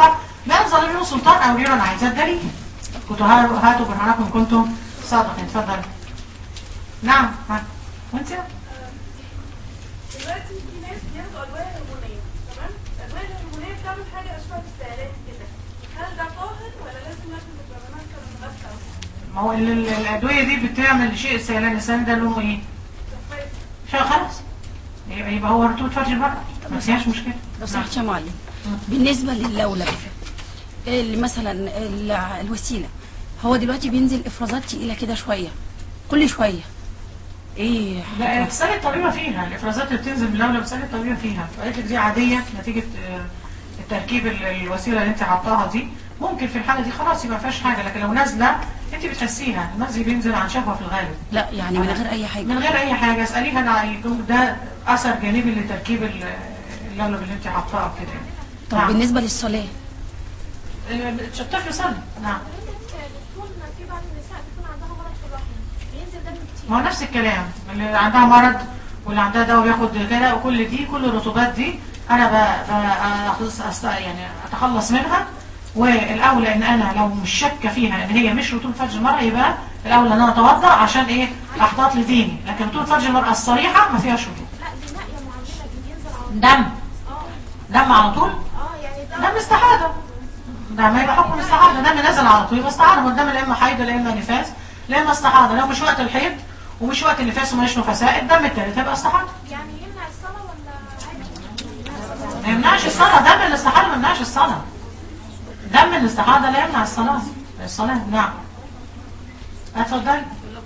لا الظالمين سلطان او غيره انا عايزه الدليل كنتوا هاتوا هاتوا برهانكم إن كنتم صادقين اتفضل نعم ها وانت دلوقتي في ناس بياخدوا ادويه هرمونيه تمام الادويه الهرمونيه بتعمل حاجه اشبه بالسيلان كده هل ده طاهر ولا لازم ناخد الفيتامينات كمغذى ما هو ال- ال- الادويه دي بتعمل شيء سيلان السيلان ده لونه ايه شيء خلاص يبقى يبقى هو رطوبه فرج المرأة ما فيهاش مشكله لو سمحت يا معلم بالنسبه للولب اللي مثلا ال- الوسيله هو دلوقتي بينزل افرازات تقيله كده شويه كل شويه ايه لا بتسالي الطبيبه فيها الافرازات اللي بتنزل من اللولب بتسالي الطبيبه فيها فقالت لك دي عاديه نتيجه آه، التركيب ال- الوسيله اللي انت حطاها دي ممكن في الحاله دي خلاص يبقى ما فيهاش حاجه لكن لو نازله انت بتحسيها المزي بينزل عن شهوه في الغالب لا يعني من غير اي حاجه من غير اي حاجه اساليها انا يكون ده اثر جانبي لتركيب ال- اللولب اللي انت حطاه كده يعني. طب نعم. بالنسبه للصلاه آه، الطفل صلي نعم دكتور في بعض النساء بيكون عندها مرض في الرحم بينزل دم كتير ما هو نفس الكلام اللي عندها مرض واللي عندها دواء بياخد كده وكل دي كل الرطوبات دي انا ب- ب- أخلص أست... يعني اتخلص منها والاولى ان انا لو مش شاكه فيها ان هي مش رطوبه فرج المراه يبقى الاولى ان انا اتوضا عشان ايه احتاط لديني لكن رطوبه فرج المراه الصريحه ما فيهاش رطوبه لا دي نقيه معينه بينزل على دم اه دم على طول اه يعني ده دم استحاضه ده ما يبقى حكم استحاضه دم نازل على طول يبقى استحاضه ما الدم لا اما حيض لا اما نفاس لا اما استحاضه لو مش وقت الحيض ومش وقت النفاس ومش نفساء الدم التالت هيبقى استحاضه يعني يمنع الصلاه ولا عادي؟ ما يمنعش الصلاة دم الاستحاضة ما يمنعش الصلاة دم الاستحاضة لا يمنع الصلاة الصلاة نعم اتفضلي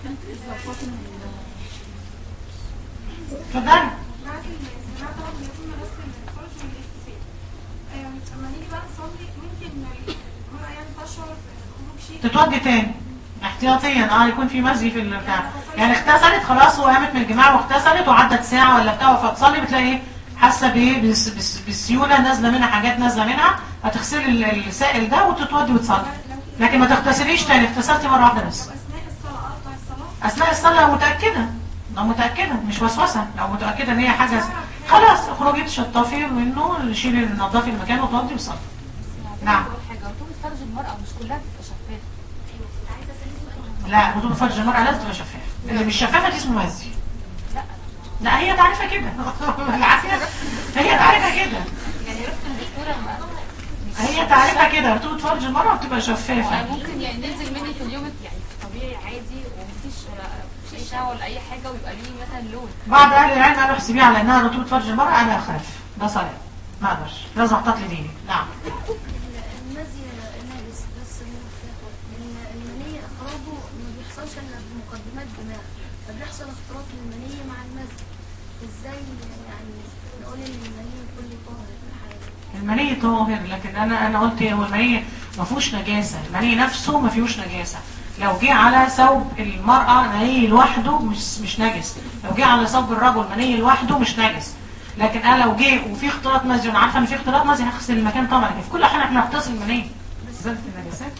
اتفضلي معاك الزنا طبعا بيكون بس الفرج والاغتسال لما نيجي بقى نصلي ممكن المرأة يعني تشعر بخروج شيء تتوضي تاني احتياطيا اه يكون في مزي في البتاع يعني اغتسلت خلاص وقامت من الجماع واغتسلت وعدت ساعة ولا بتاع فتصلي بتلاقي ايه حاسه بايه بس- بس- بالسيوله نازله منها حاجات نازله منها هتغسلي ال- السائل ده وتتوضي وتصلي لكن ما تغتسليش تاني اغتسلتي مره واحده بس أثناء الصلاة أقطع الصلاة اثناء الصلاه لو متاكده لو متاكده مش وسوسه لو متاكده ان هي حاجه خلاص اخرجي تشطفي منه شيلي نظفي المكان وتوضي وصلي نعم حاجه رطوبه فرج المراه مش كلها بتبقى شفافه عايزه اسالك سؤال لا رطوبه فرج المراه لازم تبقى شفافه اللي مش شفافه دي اسمه مزي لا هي تعرفها كده العافيه هي تعرفها كده يعني رحت الدكتوره ما هي تعرفها كده رطوبه فرج المراه بتبقى شفافه ممكن يعني ننزل مني في اليوم يعني طبيعي عادي ومفيش مفيش اي شعر ولا اي حاجه ويبقى ليه مثلا لون بعض اهل العلم قالوا احسبيها على انها رطوبه فرج المراه انا اخاف ده صلاه ما اقدرش لازم احتاط لديني نعم المزي ناجس بس المنية إخراجه ما بيحصلش إلا بمقدمات دماغ فبيحصل اختلاط المنية مع المزي إزاي يعني نقول إن المنية كله طاهر في الحياة المني طاهر لكن انا انا قلت هو المني ما فيهوش نجاسه المني نفسه ما فيهوش نجاسه لو جه على ثوب المراه مني لوحده مش مش نجس لو جه على ثوب الرجل مني لوحده مش نجس لكن انا لو جه وفي اختلاط مزي وانا عارفه ان في اختلاط مزي هغسل المكان طبعا لكن في كل حاله احنا هنغسل المني ازاله النجاسات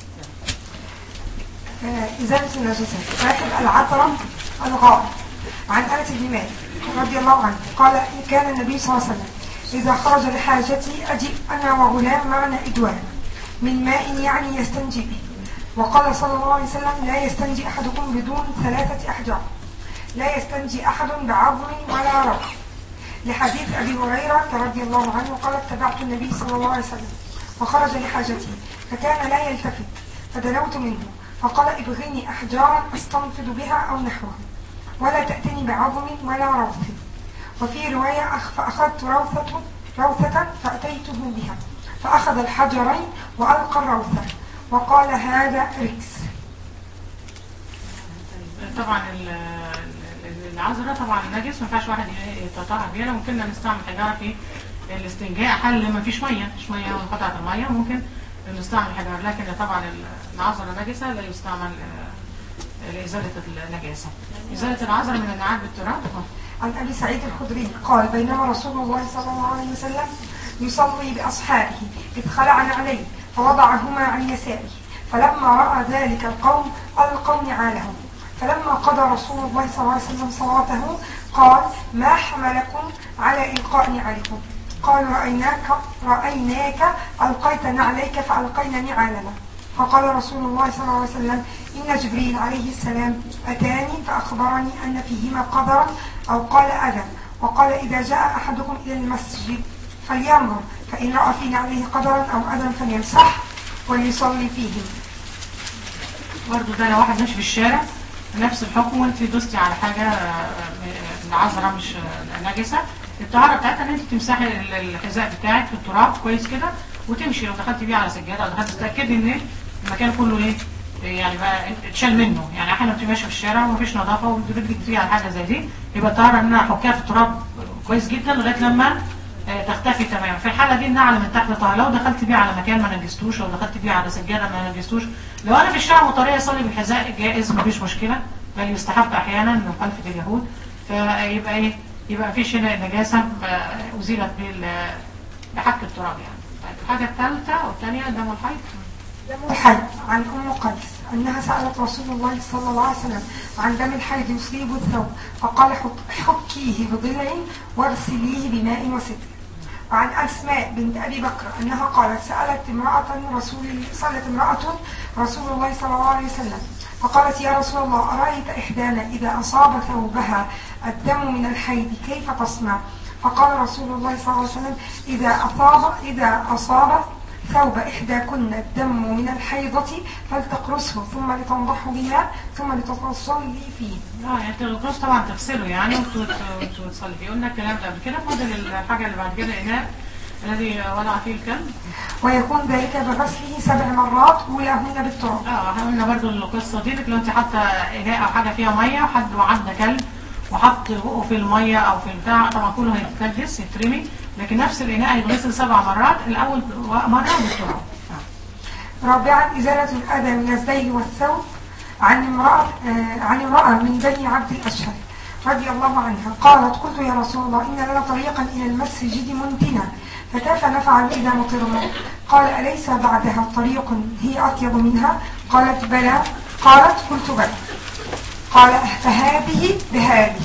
آه، إزالة النجاسات راكب العطرة الغائط عن أنس بن مالك رضي الله عنه قال كان النبي صلى الله عليه وسلم إذا خرج لحاجتي أجيء أنا وغلام معنا إدوان من ماء يعني يستنجي به وقال صلى الله عليه وسلم لا يستنجي أحدكم بدون ثلاثة أحجار لا يستنجي أحد بعظم ولا روح لحديث أبي هريرة رضي الله عنه قال اتبعت النبي صلى الله عليه وسلم وخرج لحاجته فكان لا يلتفت فدنوت منه فقال ابغني أحجارا أستنفض بها أو نحوها ولا تأتني بعظم ولا روث وفي رواية أخ- فأخذت روثة روثة فأتيته بها فأخذ الحجرين وألقى الروثة وقال هذا ركس طبعا ال- ال- العذراء طبعا نجس ما ينفعش واحد يتطهر بيها ممكن نستعمل حجاره في الاستنجاء حل ما فيش ميه مش ميه وقطعه الميه ممكن نستعمل حجاره لكن طبعا ال- العذراء نجسه لا يستعمل آه، لازاله النجاسه ازاله العذراء من النعاب بالتراب آه. عن أبي سعيد الخدري قال بينما رسول الله صلى الله عليه وسلم يصلي بأصحابه إذ خلع عليه فوضعهما عن يساره فلما رأى ذلك القوم ألقوا نعالهم فلما قضى رسول الله صلى الله عليه وسلم صلاته قال ما حملكم على إلقاء نعالكم قال رأيناك رأيناك ألقيت نعليك فألقينا نعالنا فقال رسول الله صلى الله عليه وسلم إن جبريل عليه السلام أتاني فأخبرني أن فيهما قدرا أو قال أذى وقال إذا جاء أحدكم إلى المسجد فلينظر فإن رأى في نعله قدرا أو أذى فليمسح وليصلي فيه برضه ده لو واحد ماشي في الشارع نفس الحكم وانت دوستي على حاجه آه، من عذره مش آه، نجسه الطهاره بتاعتها ان انت تمسحي ال- الحذاء بتاعك في التراب كويس كده وتمشي لو دخلتي بيه على سجاده او دخلت تتاكدي ان المكان كله ايه يعني بقى اتشال منه يعني احيانا بتبقى ماشيه في الشارع ومفيش نظافه ورجلك فيه على حاجه زي دي يبقى الطهاره ان انا احكها في التراب كويس جدا لغايه لما آه، تختفي تماما في الحاله دي النعل من تحت طهر لو دخلت بيه على مكان ما نجستوش او دخلت بيه على سجاده ما نجستوش لو انا في الشارع وطريقه اصلي بالحذاء جائز مفيش مشكله بل يستحب احيانا مخالفه اليهود فيبقى ايه يبقى مفيش هنا النجاسه آه، ازيلت بال- بحك التراب يعني طيب الحاجه الثالثه والثانيه دم الحيض الحج عن أم قيس أنها سألت رسول الله صلى الله عليه وسلم عن دم الحيض يصيب الثوب فقال حط- حكيه بضلع واغسليه بماء وستر وعن أسماء بنت أبي بكر أنها قالت سألت امرأة رسول سألت امرأة رسول الله صلى الله عليه وسلم فقالت يا رسول الله أرأيت إحدانا إذا أصاب ثوبها الدم من الحيض كيف تصنع فقال رسول الله صلى الله عليه وسلم إذا أصاب إذا أصاب ثوب إحداكن الدم من الحيضة فلتقرصه ثم لتنضحه بماء ثم لتصلي فيه اه يعني الغسل طبعا تغسله يعني وت- وت- وتصلي فيه قلنا الكلام ده قبل كده فاضل الحاجه اللي بعد كده الاناء الذي وضع فيه الكلب ويكون ذلك بغسله سبع مرات أولاهن بالتراب اه احنا قلنا برضو القصه دي لو انت حاطه اناء او حاجه فيها ميه وحد وعدى كلب وحط بقه في الميه او في البتاع طبعا كله هيتكدس يترمي لكن نفس الاناء هيتغسل سبع مرات الاول مره بالتراب آه. رابعا إزالة الأذى من الزيل والثوب عن امرأة آه، عن امرأة من بني عبد الأشهر رضي الله عنها قالت قلت يا رسول الله إن لنا طريقا إلى المسجد منتنا فكيف نفعل إذا مطرنا قال أليس بعدها طريق هي أطيب منها قالت بلى قالت قلت بلى قال فهذه بهذه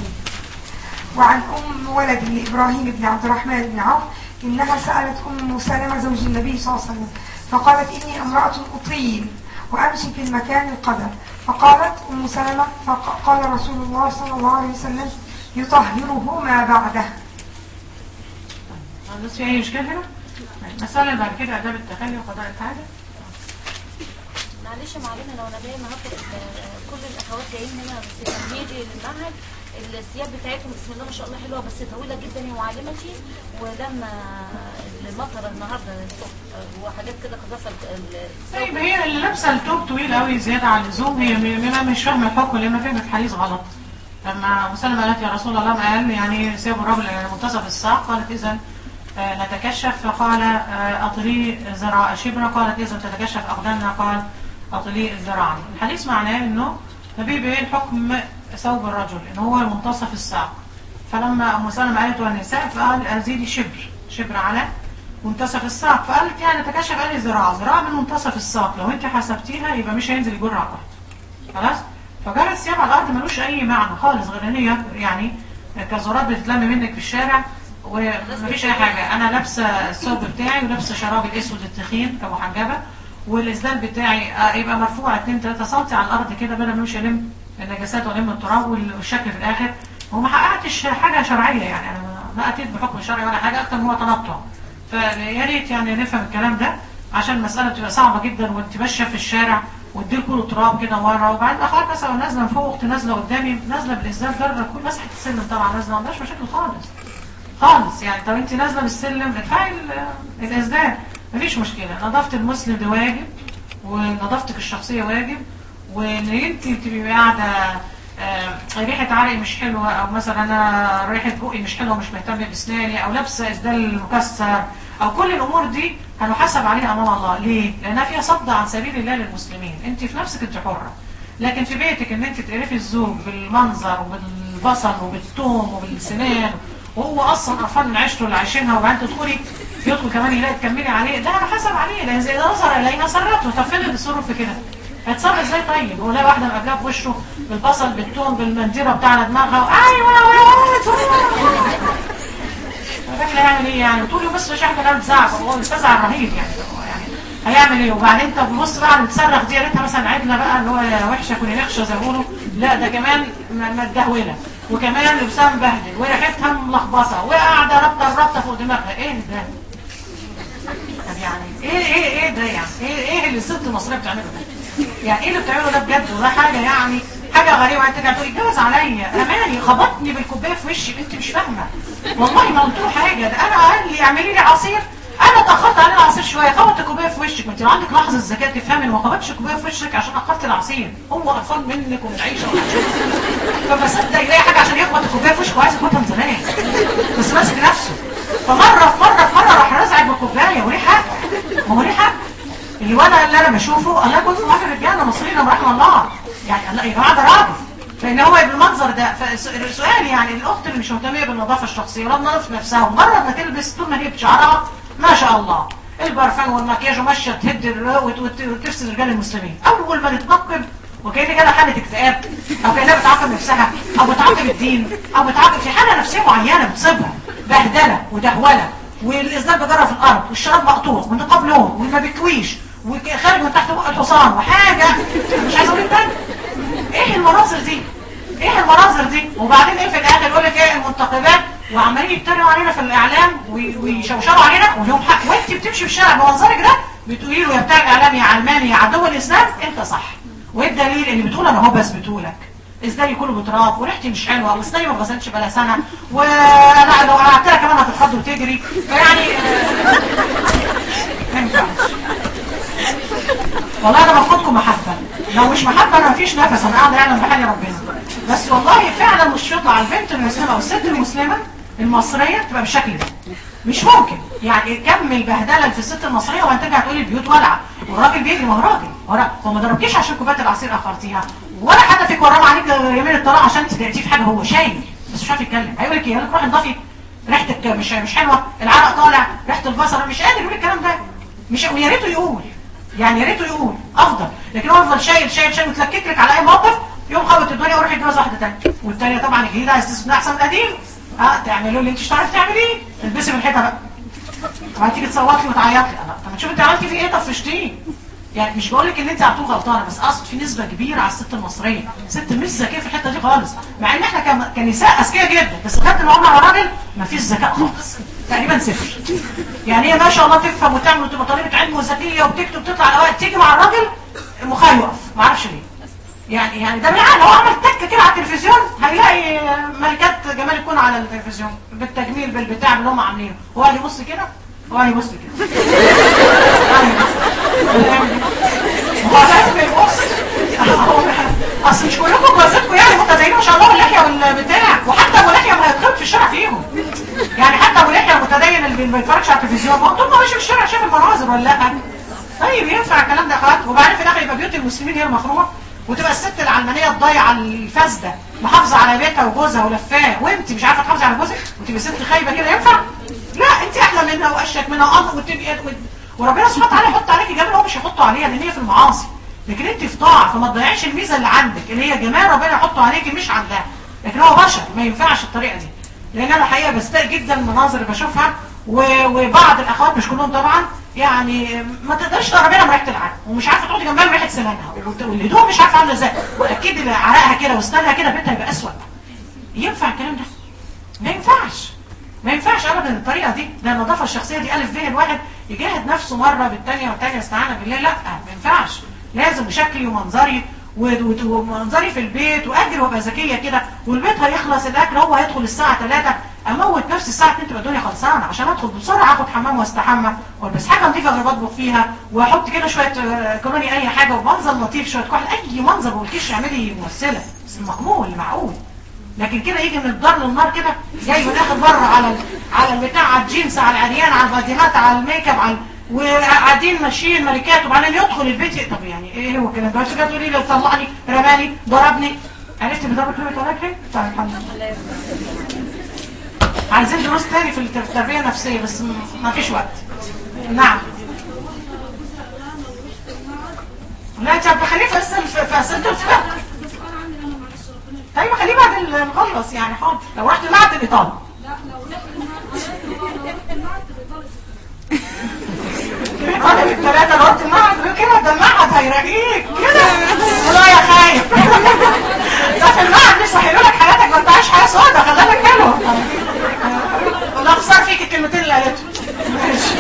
وعن أم ولد لإبراهيم بن عبد الرحمن بن عوف إنها سألت أم سلمة زوج النبي صلى الله عليه وسلم فقالت إني امرأة أطيل وأمشي في المكان القدر فقالت أم سلمة فقال رسول الله صلى الله عليه وسلم يطهره ما بعده بس في اي اشكال هنا طيب، مسألة بعد كده اداب التخلي وقضاء الحاجه معلش يا معلمه لو انا جايه النهارده ال- كل الاخوات جايين هنا بس لما يجي للمعهد الثياب بتاعتهم بسم الله ما شاء الله حلوه بس طويله جدا يا معلمتي ولما المطر النهارده وحاجات كده قذافه طيب هي اللي لابسه التوب طويل قوي زياده عن اللزوم هي م- م- مش فاهمه الحكم لان فهمت الحديث غلط لما مسلمة قالت يا رسول الله ما قال يعني سيبوا الرجل منتصف الساق قالت اذا آه، نتكشف فقال آه، اطلي ذراع شبرا قالت اذا تتكشف اقدامنا قال اطلي ذراعا الحديث معناه انه نبي بايه الحكم ثوب الرجل ان هو منتصف الساق فلما ام سلمة قالت والنساء فقال ازيدي شبر شبر على منتصف الساق فقالت يعني تكشف قال ذراع ذراع من منتصف الساق لو انت حسبتيها يبقى مش هينزل يجر على الارض خلاص فجرى الثياب على الارض ملوش اي معنى خالص غير ان هي يعني كزرات بتتلم منك في الشارع ومفيش اي حاجه انا لابسه الثوب بتاعي ولابسه شرابي الاسود التخين كمحجبه والاسدال بتاعي آه، يبقى مرفوع 2 3 سم على الارض كده بدل ما مش الم النجاسات والم التراب والشكل في الاخر وما حققتش حاجه شرعيه يعني انا ما اتيت بحكم شرعي ولا حاجه اكتر من هو تنطع فيا ريت يعني نفهم الكلام ده عشان المساله بتبقى صعبه جدا وانت ماشيه في الشارع والديل كله تراب كده ورا وبعدين اخوات مثلا نازله من فوق اخت نازله قدامي نازله بالازدال جره كل مسحه السلم طبعا نازله ما عندهاش مشاكل خالص خالص يعني طب انت نازله بالسلم ادفعي ال- الازدال مفيش مشكله نظافه المسلم ده واجب ونظافتك الشخصيه واجب وان انت تبقي قاعده آه، ريحه عرقي مش حلوه او مثلا انا ريحه بقي مش حلوه مش مهتمه باسناني او لابسه اسدال مكسر او كل الامور دي هنحاسب عليها امام الله ليه؟ لانها فيها صد عن سبيل الله للمسلمين انت في نفسك انت حره لكن في بيتك ان انت تقرفي الزوج بالمنظر وبالبصل وبالثوم وبالسنان وهو اصلا قرفان من عيشته اللي عايشينها وبعدين تدخلي يدخل كمان يلاقي تكملي عليه ده انا حسب عليه لان زي ده نظر الينا سرته طب فين اللي بيصرف في كده؟ هيتصرف ازاي طيب؟ هو لاقي واحده مقابلاه في وشه بالبصل بالثوم بالمنديره بتاع على دماغها ايوه تعمل هيعمل ايه يعني طول يوم حاجه لا بتزعق هو بيستزعل رهيب يعني هو يعني هيعمل ايه وبعدين طب بص بقى اللي بتصرخ دي يا ريتها مثلا عدله بقى اللي هو يا وحشه كوني نخشه زي ما بيقولوا لا ده كمان م- متدهوله وكمان لبسها مبهدل وريحتها ملخبطه وقاعده رابطه الرابطه فوق دماغها ايه ده؟ طب يعني ايه ايه ايه ده يعني ايه ايه اللي الست المصريه بتعمله ده يعني ايه اللي بتعمله ده بجد وده حاجه يعني حاجه غريبه انت ترجع تقولي اتجوز عليا رماني خبطني بالكوبايه في وشي انت مش فاهمه والله ما قلت له حاجه ده انا قال لي اعملي لي عصير انا اتاخرت عليه العصير شويه خبط الكوبايه في وشك ما انت لو عندك لحظه ذكاء تفهمي إن ما خبطش الكوبايه في وشك عشان اخرت العصير هو قرفان منك ومن العيشه فما صدق يلاقي حاجه عشان يخبط الكوبايه في وشك وعايز ياخدها من زمان بس ماسك نفسه فمره في مره في مره راح رازع بالكوبايه وليه حق ما هو ليه حق الولد اللي انا بشوفه الله يكون في واحد رجاله مصريين رحمه الله يعني الله يا جماعه ده راجل فان هو بالمنظر ده فسؤال يعني الاخت اللي مش مهتميه بالنظافه الشخصيه ولا تنظف نفسها ومجرد ما تلبس طول ما هي بشعرها ما شاء الله البرفان والمكياج وماشيه تهد الر- وت- وت- وتفسد رجال المسلمين اول ما تتنقب وكأن جالها حالة اكتئاب او كأنها بتعاقب نفسها او بتعاقب الدين او بتعاقب في حالة نفسية معينة بتصيبها بهدلة ودهولة والإزداد بجرة في الأرض والشراب مقطوع والنقاب لون وما بيكويش وخارج من تحت بق الحصان وحاجة مش عايز اقول لك تاني ايه المناظر دي ايه المناظر دي وبعدين ايه في الاخر يقول لك ايه المنتقبات وعمالين يتريقوا علينا في الاعلام وي- ويشوشروا علينا ولهم حق وانت بتمشي في الشارع بمنظرك ده بتقولي له يا بتاع الاعلام يا علماني يا عدو الاسلام انت صح وايه الدليل اللي بتقول انا هو بس بتقولك ازاي كله بتراب وريحتي مش حلوه وازاي ما اتغسلتش بقالها سنه وانا لو قعدت لها كمان هتتخض وتجري فيعني آه، ما ينفعش والله انا باخدكم محبه لو مش محبه انا مفيش نفس انا قاعده اعلم بحالي ربنا بس والله فعلا مش يطلع البنت المسلمه او الست المسلمه المصريه تبقى بالشكل ده مش ممكن يعني كم البهدله اللي في الست المصريه وهترجع تقولي البيوت ولعه والراجل بيجري ما هو راجل ورا هو ما ضربكيش عشان كوبايه العصير اخرتيها ولا حتى فيك وراه عليك يمين الطلاق عشان انت تأتيه في حاجه هو شايل بس مش عارف يتكلم هيقول لك ايه يقول لك روحي انضفي ريحتك مش مش حلوه العرق طالع ريحه البصل مش قادر يقول الكلام ده مش ويا ريته يقول يعني يا ريته يقول افضل لكن هو يفضل شايل شايل شايل وتلكك لك على اي موقف يوم خبط الدنيا ويروح يتجوز واحده ثانيه والثانيه طبعا الجديده عايز تثبت احسن من القديم اه تعملوا اللي انت مش هتعرفي تعمليه تلبسي في الحيطه بقى طبعا تيجي تصوتي وتعيطي لا طب ما تشوفي انت عملتي فيه ايه طفشتيه يعني مش بقول لك ان انت على طول غلطانه بس اقصد في نسبه كبيره على الست المصريه ست مش ذكيه في الحته دي خالص مع ان احنا كم- كنساء اذكياء جدا بس لغايه ما قلنا على راجل مفيش ذكاء خالص تقريبا صفر يعني هي ما شاء الله تفهم وتعمل وتبقى طالبه علم وذكيه وبتكتب تطلع الاوائل تيجي مع الراجل مخها يقف ما اعرفش ليه يعني يعني ده بالعقل هو عمل تك كده على التلفزيون هيلاقي ملكات جمال الكون على التلفزيون بالتجميل بالبتاع اللي هم عاملينه هو قال يبص كده هو قال يبص كده هو لازم يبص اصل مش كلكم جوازاتكم يعني متدينين ما شاء الله واللحيه والبتاع وحتى ابو لحيه ما يتخبط في الشارع فيهم يعني حتى ابو لحيه المتدين اللي ما بيتفرجش على التلفزيون ما هو طول ما ماشي في الشارع شايف المناظر ولا لا طيب ينفع الكلام ده يا اخوات وبعدين في الاخر يبقى بيوت المسلمين هي المخرومه وتبقى الست العلمانيه الضايعه الفاسده محافظه على بيتها وجوزها ولفاه وانت مش عارفه تحافظي على جوزك وتبقى ست خايبه كده ينفع؟ لا انت احلى منها واشيك منها وانضف وتبقى وربنا سبحانه وتعالى يحط عليكي جمال هو مش هيحطه عليها لان هي في المعاصي لكن انت في طاعه فما تضيعيش الميزه اللي عندك اللي هي جمال ربنا يحطه عليكي مش عندها لكن هو بشر ما ينفعش الطريقه دي لان انا الحقيقه بستاء جدا المناظر اللي بشوفها و- وبعض الاخوات مش كلهم طبعا يعني ما تقدرش تقربي لها من ريحه العرق ومش عارفه تقعدي جنبها من ريحه سنانها والت- والهدوم مش عارفه عامله ازاي واكيد عرقها كده واسنانها كده بيتها يبقى اسود ينفع الكلام ده ما ينفعش ما ينفعش ابدا الطريقه دي ده النظافه الشخصيه دي الف به الواحد يجاهد نفسه مره بالثانيه والثانيه استعانه بالله لا ما ينفعش لازم شكلي ومنظري و- و- ومنظري في البيت واجري وابقى ذكيه كده والبيت هيخلص الاكل هو هيدخل الساعه 3 اموت نفسي الساعه 2 تبقى الدنيا خلصانه عشان ادخل بسرعه اخد حمام واستحمى والبس حاجه نظيفه غير بطبخ فيها واحط كده شويه آه، كروني اي حاجه ومنظر لطيف شويه كحل اي منظر ما قلتيش اعملي ممثله بس المقبول المعقول لكن كده يجي من الدار للنار كده جاي من اخر بره على ال- على البتاع على الجينز على العريان على الباديهات على الميك اب على وقاعدين ماشيين ملكات وبعدين يدخل البيت ي- طب يعني ايه هو الكلام ده بس كده تقولي لي طلعني رماني ضربني عرفت بضربك ليه طلعك ليه؟ طيب الحمد لله عايزين دروس تاني في الت- التربيه النفسيه بس م- ما فيش وقت نعم لا انت خليه في اسئله في اسئله الفقه بس انا عندي انا معلش ربنا طيب خليه بعد ال- نخلص يعني حاضر لو رحت المعهد الايطالي لا لو رحت المعهد لو رحت المعهد بإطالة فاضل الثلاثه اللي قلت المعهد كده ده المعهد هيراقيك كده لا يا خايف ده في المعهد مش هيقول لك حياتك ما انت عايش حياه سودة خلي بالك حلو والله خسر فيك الكلمتين اللي قالتهم ماشي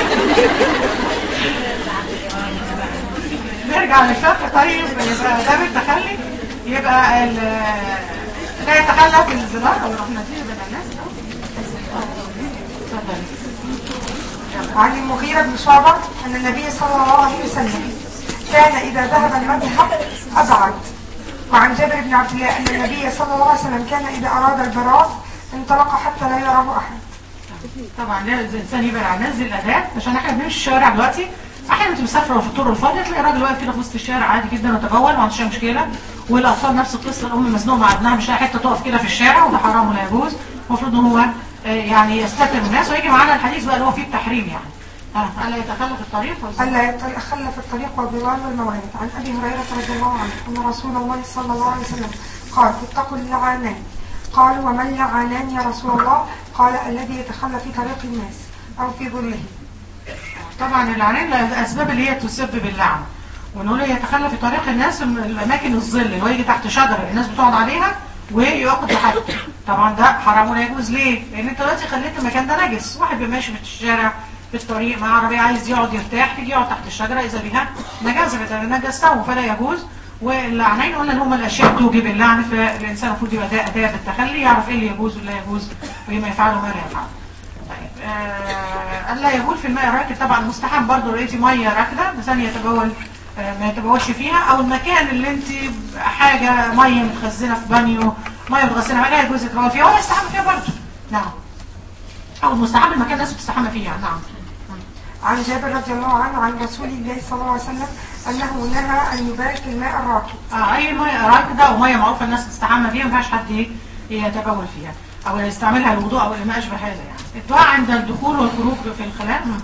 نرجع للفقه طيب يبقى ده بالتخلي يبقى ال لا يتخلى في الزراعة او رحمة الله بين الناس اتفضلي. وعن المغيرة بن شعبة أن النبي صلى الله عليه وسلم كان إذا ذهب المذهب أبعد وعن جابر بن عبد الله أن النبي صلى الله عليه وسلم كان إذا أراد البراز انطلق حتى لا يراه أحد طبعا لازم الانسان يبقى ينزل الاداء عشان احنا بنمشي الشوارع دلوقتي احيانا انت مسافره وفي الطرق الفاضيه تلاقي راجل واقف كده في وسط الشارع عادي جدا وتبول ما عندوش أي مشكله والاطفال نفس القصه الام مزنوقه مع ابنها مش لاقي حته تقف كده في الشارع وده حرام ولا يجوز المفروض ان هو آه، يعني يستتر الناس ويجي معانا الحديث بقى اللي هو فيه التحريم يعني ها الا يتخلف الطريق ولا ألا يتخلف الطريق والضلال والموارد عن أبي هريرة رضي الله عنه أن رسول الله صلى الله عليه وسلم قال اتقوا اللعانين قالوا وما اللعانان يا رسول الله قال الذي يتخلى في طريق الناس أو في ظله طبعا اللعنين الاسباب اللي هي تسبب اللعن ونقول يتخلى في طريق الناس من الاماكن الظل اللي هو يجي تحت شجره الناس بتقعد عليها ويقعد لحد طبعا ده حرام ولا يجوز ليه؟ لان انت دلوقتي خليت المكان ده نجس واحد بيبقى ماشي في الشارع في الطريق مع عربيه عايز يقعد يرتاح يجي يقعد تحت الشجره اذا بها نجاسه نجسته فلا يجوز واللعنين قلنا ان هم الاشياء توجب اللعن فالانسان المفروض يبقى ده اداه بالتخلي يعرف ايه اللي يجوز ولا يجوز وايه ما يفعله وما لا يفعله. طيب آه الا يبول في الماء الراكد طبعا مستحب برضه لو لقيتي ميه راكده مثلا يتبول آه ما يتبولش فيها او المكان اللي انت حاجه ميه متخزنه في بانيو ميه متغسله فيها يجوز يتبول فيها ولا يستحمى فيها برضه نعم او المستحب المكان الناس بتستحمى فيه يعني نعم عن جابر رضي الله عنه عن رسول الله صلى الله عليه وسلم أنه نهى أن يبارك الماء الراكد آه اي ميه راكده او ميه معروفه الناس بتستحمى فيها ما ينفعش حد إيه يتبول فيها او يستعملها للوضوء او ما اشبه هذا يعني الدعاء عند الدخول والخروج في الخلاء مم.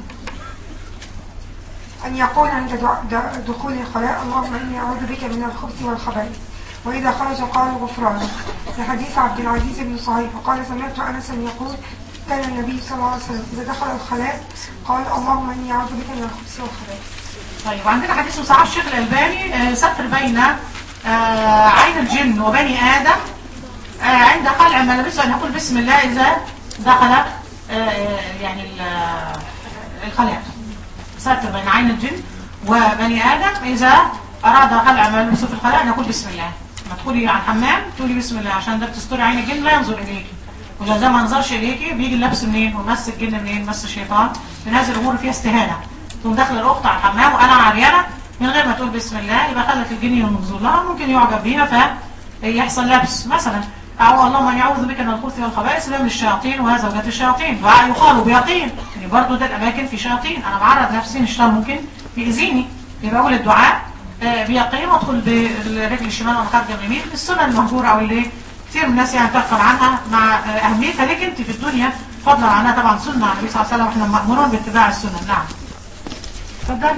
أن يقول عند دع- دع- دخول الخلاء اللهم إني أعوذ بك من الخبث والخبائث وإذا خرج قال غفرانك في حديث عبد العزيز بن صهيب وقال سمعت أنسا يقول كان النبي صلى الله عليه وسلم إذا دخل الخلاء قال اللهم إني أعوذ بك من الخبث والخبائث طيب وعندنا حديث صحيح الشيخ الألباني آه، ستر بين آه، عين الجن وبني آدم آه، عند خلع ملابسه أن يقول بسم الله إذا دخل آه، يعني ال- آه، الخلاء ستر بين عين الجن وبني آدم إذا أراد خلع ملابسه في الخلاء أن يقول بسم الله ما تدخلي على الحمام تقولي بسم الله عشان ده بتستري عين الجن لا ينظر إليكي ولو ده ما نظرش إليكي بيجي اللبس منين ومس الجن منين مس الشيطان من هذه الأمور فيها استهانة تقوم داخله الاخت على الحمام وانا عريانه من غير ما تقول بسم الله يبقى خلت الجن ينظر لها ممكن يعجب بيها فيحصل لبس مثلا او اللهم اني اعوذ بك من الخبث والخبائث ده من الشياطين وزوجات الشياطين ويقال بياطين يعني برضه ده الاماكن في شياطين انا بعرض نفسي ان الشيطان ممكن يأذيني يبقى اول الدعاء آه، بيقين وادخل بالرجل الشمال وانا خارجه اليمين السنه المهجوره او اللي كتير من الناس يعني تغفل عنها مع آه، اهميتها ليك انت في الدنيا فضلا عنها طبعا سنه عن النبي صلى الله عليه وسلم واحنا مامورون باتباع السنه نعم اتفضل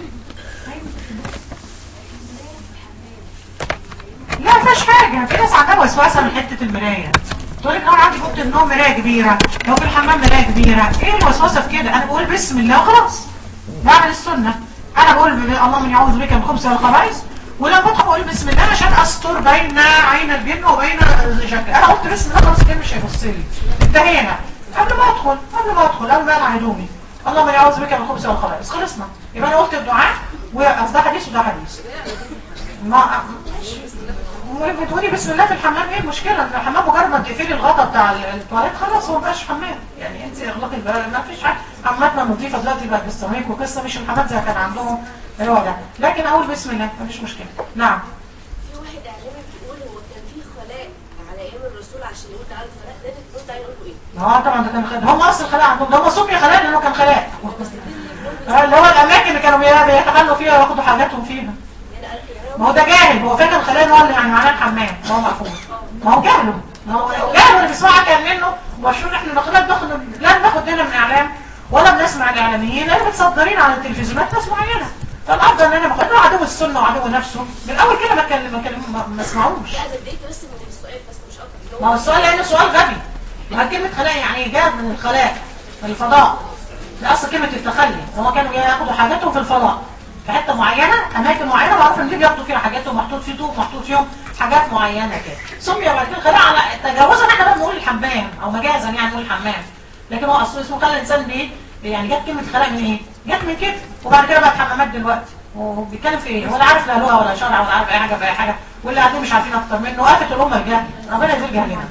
لا مفيش حاجة في ناس عندها وسوسة من حتة المراية تقول لك انا عندي اوضه النوم مراية كبيرة لو في الحمام مراية كبيرة ايه الوسوسة في كده انا بقول بسم الله وخلاص بعمل السنة انا بقول ب- اللهم اني اعوذ بك من الخبث والخبائث ولما بدخل بقول بسم الله عشان استر بين عين الجن وبين شكل انا قلت بسم الله خلاص الجن مش هيبص لي انتهينا قبل ما ادخل قبل ما ادخل قبل ما اقلع هدومي اللهم اني اعوذ بك من الخبث والخبائث خلصنا يبقى انا قلت الدعاء واصل ده حديث وده حديث ما بتقولي بسم الله في الحمام ايه المشكله ان الحمام مجرد ما تقفلي الغطا بتاع التواليت خلاص هو مبقاش حمام يعني انت اغلقي الباب ما فيش حاجه حماماتنا نظيفه دلوقتي بقت بالسيراميك وقصه مش الحمام زي كان عندهم اللي هو ده لكن اقول بسم الله ما فيش مشكله نعم في واحد اعلامي بيقول هو كان في خلاء على ايام الرسول عشان يقول تعالى الخلاء ده بترد عليه يقول له ايه؟ اه طبعا ده كان خلاء هم اصل الخلاء عندهم ده هم سمي خلاء لانه كان خلاء آه، اللي هو الاماكن اللي كانوا بي- بيتخلوا فيها وياخدوا حاجاتهم فيها ما هو ده جاهل هو فاكر الخلاء ان هو اللي يعني معناه الحمام ما هو مفهوم ما هو جهله ما هو جهله اللي بيسمعها كان منه ومشهور احنا ناخدها بناخد لا بناخد هنا من اعلام ولا بنسمع الاعلاميين لان متصدرين على التلفزيونات ناس معينه فالافضل ان انا باخدها عدو السنه وعدو نفسه من اول كده ما كان ما كان ما- ما اسمعوش لا ده اتضايقت بس من السؤال بس مش اكتر ما هو السؤال لانه سؤال غبي ما هو كلمه خلاء يعني ايه جاب من الخلاء من الفضاء ده اصل كلمه التخلي هو كانوا ياخدوا حاجاتهم في الفضاء في حته معينه اماكن معينه معروف ان دي بياخدوا فيها حاجاتهم محطوط فيه طوب محطوط فيهم حاجات معينه كده سمي بعد كده خلاها على تجاوزا احنا بقى بنقول الحمام او مجازا يعني نقول الحمام لكن هو اصله اسمه خلى الانسان بايه يعني جت كلمه خلق من ايه جت من كده وبعد كده بقت حمامات دلوقتي وبيتكلم في ايه ولا عارف لا لغه ولا شرع ولا عارف اي حاجه في اي حاجه واللي قاعدين مش عارفين اكتر منه وقفت الامه الجهل ربنا يزيل جهلنا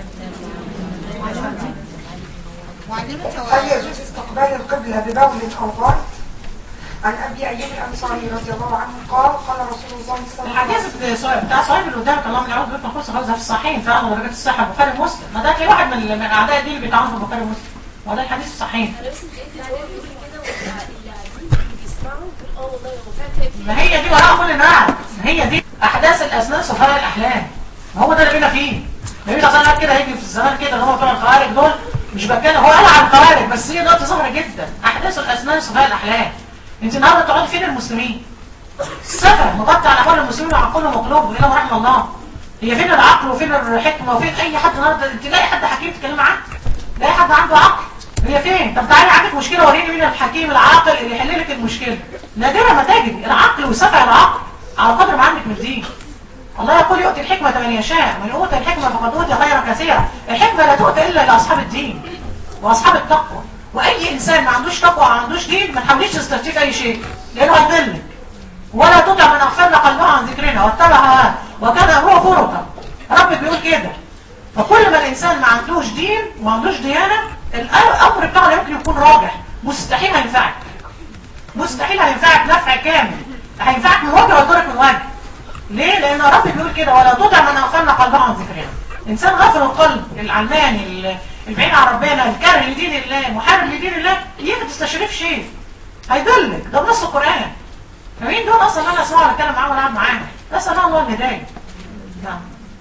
هل يجوز استقبال القبلة ببول أو غائط؟ عن أبي أيوب الأنصاري رضي الله عنه قال قال رسول الله صلى الله عليه وسلم الحديث بتاع بتاع صاحب اللي قدامك اللهم يعوذ بك من خبث خبث في الصحيحين في اغلب درجات الصحه البخاري ومسلم ما ده تلاقي واحد من من الاعداء دي اللي بيتعامل في البخاري ومسلم ما ده الحديث الصحيح انا بس لقيت ان هو بيقول كده واللي قاعدين اللي بيسمعوا بيقول اه والله هو فعلا في ما هي دي وراء كل نعم ما هي دي احداث الاسنان سفهاء الاحلام ما هو ده اللي بينا فيه النبي صلى الله عليه وسلم كده هيجي في الزمان كده اللي هم بتوع الخوارج دول مش بتكلم هو قال عن الخوارج بس هي نقطه ظاهره جدا احداث الاسنان سفهاء الاحلام انت النهارده تقعدي فين المسلمين السفه مغطى على احوال المسلمين وعقولهم وقلوبهم الا ما رحم الله هي فين العقل وفين الحكمه وفين اي حد النهارده انت لاقي حد حكيم تتكلم عنه لاقي حد عنده عقل هي فين طب تعالي عندك مشكله وريني مين الحكيم العاقل اللي يحل لك المشكله نادرا ما تجد العقل وسفع العقل على قدر ما عندك من الدين الله يقول يؤتي الحكمة من يشاء من أوتى الحكمة فقد أوتي خيرا كثيرا الحكمة لا تؤتى إلا لأصحاب الدين وأصحاب التقوى وأي إنسان ما عندوش تقوى وما عندوش دين ما تحاوليش تستفتيه في أي شيء لأنه هيضلك ولا تطع من أغفلنا قلبها عن ذكرنا واتبع هواه وكان أمره فرطا ربك بيقول كده فكل ما الإنسان ما عندوش دين وما عندوش ديانة الأمر بتاعه لا يمكن يكون راجح مستحيل هينفعك مستحيل هينفعك نفع كامل هينفعك من وجه ويضرك من وجه ليه؟ لأن ربي بيقول كده ولا تطع من أغفلنا قلبها عن ذكرنا إنسان غافل القلب العلماني البعيد عن ربنا الكاره لدين الله محارب لدين الله يجي تستشرف شيء هيضلك ده بنص القرآن فمين دول أصلا أنا أسمعهم أتكلم معاهم وألعب معاهم بس أنا الله الهداية نعم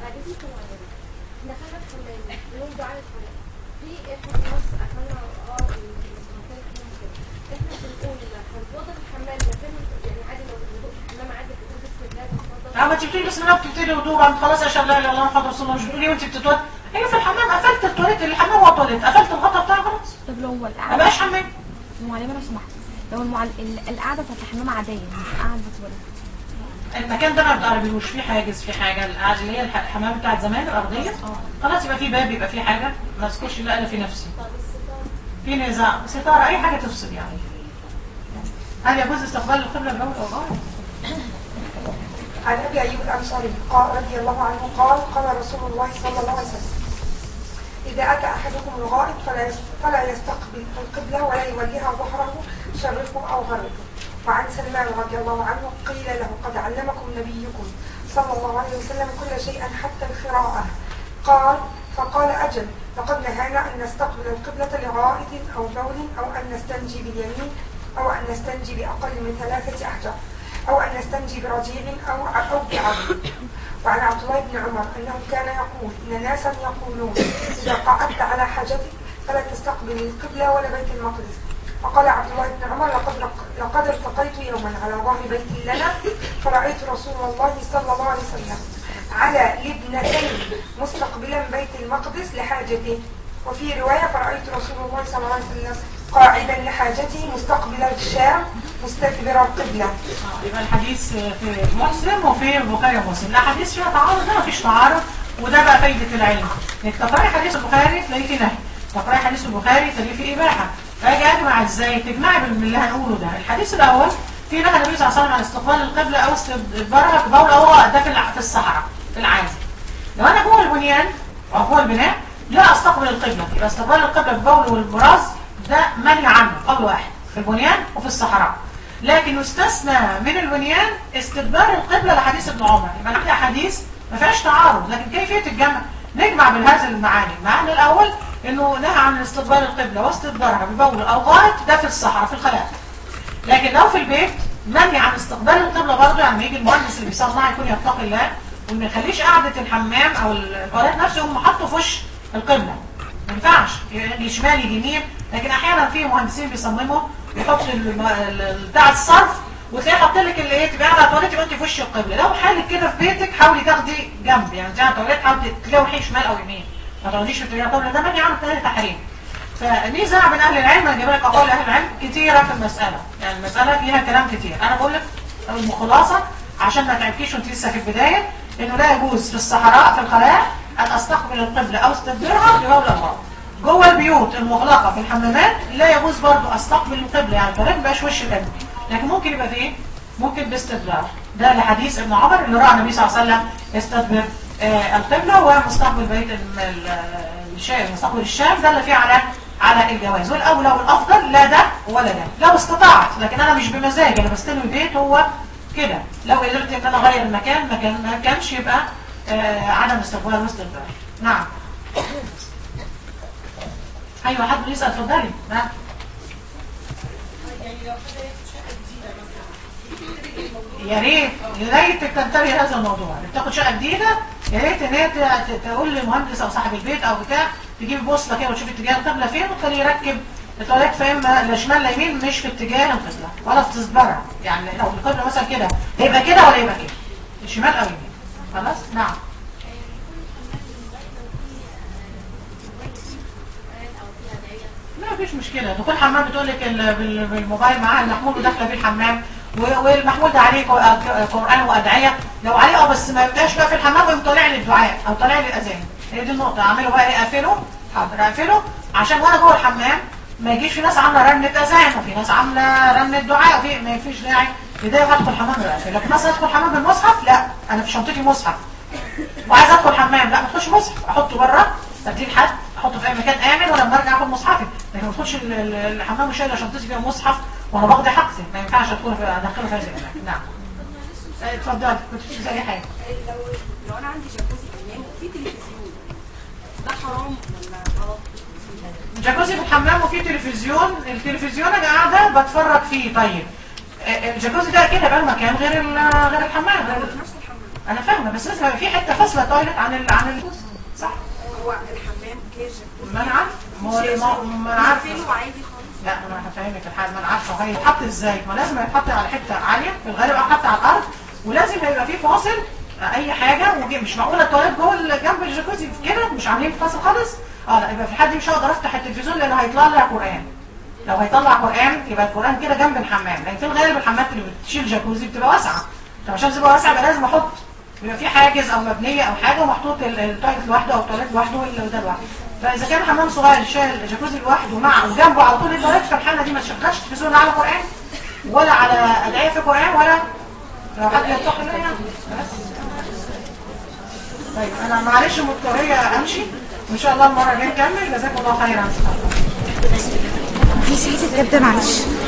دخلنا الحمام يوم دعاء الحمام في احنا في مصر اخذنا اه المكان كده احنا بنقول هنتوضى في الحمام مكان يعني عادي لو بنوضى في الحمام عادي بنقول بسم الله بنتوضى لا ما انت بتقولي بسم الله بتبتدي وضوء بعد خلاص يا شاء لا اله الا الله محمد رسول الله مش بتقولي وانت بتتوضى هي في الحمام قفلت التواليت الحمام هو التواليت قفلت الغطا بتاعه خلاص طب لو هو ما القعده بقاش حمام المعلمه لو سمحت لو المعل... ال- القعده بتاعت الحمام عاديه مش قاعده تواليت المكان ده ما بتقربلوش فيه حاجز في حاجه القعدة اللي هي الح- الحمام بتاعت زمان الارضيه خلاص يبقى في باب يبقى في حاجه ما اذكرش لا الا في نفسي في نزاع ستاره اي حاجه تفصل يعني هل يجوز استقبال القبله الاول او الغرب عن ابي ايوب الانصاري قال رضي الله عنه قال قال رسول الله صلى الله عليه وسلم اذا اتى احدكم الغائط فلا يس- فلا يستقبل القبله ولا يوليها ظهره شرقه او غربه وعن سلمان رضي الله عنه قيل له قد علمكم نبيكم صلى الله عليه وسلم كل شيء حتى القراءه قال فقال اجل لقد نهانا ان نستقبل القبله لغائط او بول او ان نستنجي باليمين او ان نستنجي باقل من ثلاثه احجار أو أن نستنجي برجيع أو أو بعظم وعن عبد الله بن عمر أنه كان يقول إن ناسا يقولون إذا قعدت على حاجتك فلا تستقبل القبلة ولا بيت المقدس وقال عبد الله بن عمر لقد لقد التقيت يوما على ظهر بيت لنا فرأيت رسول الله صلى الله عليه وسلم على لبنتين مستقبلا بيت المقدس لحاجته وفي رواية فرأيت رسول الله صلى الله عليه وسلم قاعدا لحاجته مستقبل الشام مستدبر القبلة يبقى الحديث في مسلم وفي البخاري ومسلم الاحاديث فيها تعارض ده مفيش تعارض وده بقى فايدة العلم انك تقرأي حديث البخاري تلاقيه فيه نهي تقرأي حديث البخاري تلاقيه فيه إباحة فاجي أجمع ازاي تجمعي باللي هنقوله ده الحديث الأول في نهى النبي صلى الله عليه وسلم عن استقبال القبلة أو استدبارها ببول أو ده في الع- في الصحراء في العادي لو أنا جوه البنيان أو جوه البناء لا أستقبل القبلة يبقى استقبال القبلة بالبول والبراز ده منهي عنه قول واحد في البنيان وفي الصحراء لكن يستثنى من البنيان استدبار القبلة لحديث ابن عمر يبقى عندي أحاديث ما فيهاش تعارض لكن كيفية الجمع نجمع بين هذه المعاني المعنى الأول إنه نهى عن استدبار القبلة واستدبارها ببول أو غائط ده في الصحراء في الخلاء لكن لو في البيت منهي عن استقبال القبلة برضه يعني لما يجي المهندس اللي بيصنع يكون يتقي الله وما يخليش قعدة الحمام أو التواليت نفسه يقوم حاطه في وش القبلة ما ينفعش يجي شمال يجي يمين لكن احيانا في مهندسين بيصمموا يحط الم- ال- بتاع الصرف وتلاقيه حاط لك اللي ايه تبقى على التواليت يبقى انت في وش القبله لو حالك كده في بيتك حاولي تاخدي جنب يعني زي على التواليت حاولي تلاقي حي شمال او يمين ما تقعديش في اتجاه القبله ده منهي عنه تاني تحريم فنزاع بين اهل العلم انا جايب لك اقوال اهل العلم كتيره في المساله يعني المساله فيها كلام كتير انا بقول لك الخلاصه عشان ما تعبكيش وانت لسه في البدايه انه لا يجوز في الصحراء في الخلاء ان استقبل القبله او استدبرها لقول الله جوه البيوت المغلقه في الحمامات لا يجوز برضو استقبل القبله يعني الطريق ما يبقاش وش القبله لكن ممكن يبقى في ايه؟ ممكن باستدبار ده لحديث ابن عمر اللي راى النبي صلى الله عليه وسلم يستدبر آه القبله ومستقبل بيت ال- ال- الشام مستقبل الشام ده اللي فيه على على الجواز والاولى والافضل لا ده ولا ده لو استطعت لكن انا مش بمزاجي انا بستلم البيت هو كده لو قدرت ان انا اغير المكان ما كان ما كانش يبقى آه عدم استقبال واستدبار نعم ايوه حد يسال اتفضلي نعم يا ريت يا ريت تنتبه لهذا الموضوع اللي بتاخد شقه جديده يا ريت ان هي ت- ت- تقول للمهندس او صاحب البيت او بتاع تجيب بوصله كده وتشوف اتجاه القبله فين وتخليه يركب التواليت فاهم لا شمال لا يمين مش في اتجاه القبله ولا في تصبرها يعني لو القبله مثلا كده هيبقى كده ولا يبقى كده شمال او يمين خلاص نعم لا مفيش مشكلة دخول حمام بتقول لك ال- بال- بالموبايل معاها المحمول وداخله بيه الحمام و- والمحمول ده عليه قر- قرآن وأدعية لو عليه اه بس ما يبقاش بقى في الحمام ويقوم طالع لي الدعاء أو طالع لي الأذان هي دي النقطة أعمله بقى إيه أقفله حاضر أقفله عشان وأنا جوه الحمام ما يجيش في ناس عاملة رنة أذان وفي ناس عاملة رنة دعاء وفي ما فيش داعي بداية أدخل الحمام أقفل لكن مثلا أدخل الحمام بالمصحف لا أنا في شنطتي مصحف وعايز ادخل حمام لا ما ادخلش مصحف احطه بره اديه لحد احطه في اي مكان امن ولما ارجع اخد مصحفي لكن ما ادخلش ال- ال- الحمام وشايله شنطتي فيها مصحف وانا باخد حاجتي ما ينفعش ادخل في ادخله في هذه الاماكن نعم آه، اتفضلي كنت بتسالي حاجه لو لو انا عندي جاكوزي كمان وفي تلفزيون ده حرام ولا غلط؟ جاكوزي في الحمام وفي تلفزيون التلفزيون انا قاعده بتفرج فيه طيب آه، الجاكوزي ده كده بقى مكان غير ال- غير الحمام نفس الحمام انا فاهمه بس لازم يبقى في حته فاصله تويلت عن ال عن ال صح هو الحمام غير جاكوزي ما انا عارف ما هو ما- ما انا عارفه عارفينه عادي خالص لا انا هفهمك الحال ما انا عارفه هو هيتحط ازاي ما لازم يتحط على حته عاليه في الغالب يتحط على الارض ولازم هيبقى فيه فاصل آه، اي حاجه وجي- مش معقوله التواليت جوه ال- جنب الجاكوزي كده مش عاملين فاصل خالص اه لا يبقى في الحد مش هقدر افتح التلفزيون لانه هيطلع لي قران لو هيطلع قران يبقى القران كده جنب الحمام لان في الغالب الحمامات اللي بتشيل جاكوزي بتبقى واسعه فعشان تبقى واسعه يبقى لازم احط يبقى في حاجز او مبنيه او حاجه ومحطوط ال- التواليت لوحده او التواليت لوحده وده لوحده فاذا كان حمام صغير شايل جاكوزي لوحده مع وجنبه على طول التواليت في الحاله دي ما تشغلش تلفزيون لا على قران ولا على ادعيه في قران ولا لو حد يتقي الله يعني بس. طيب انا معلش مضطريه امشي وان شاء الله المره الجايه نكمل جزاكم الله خيرا في سيدي بجد معلش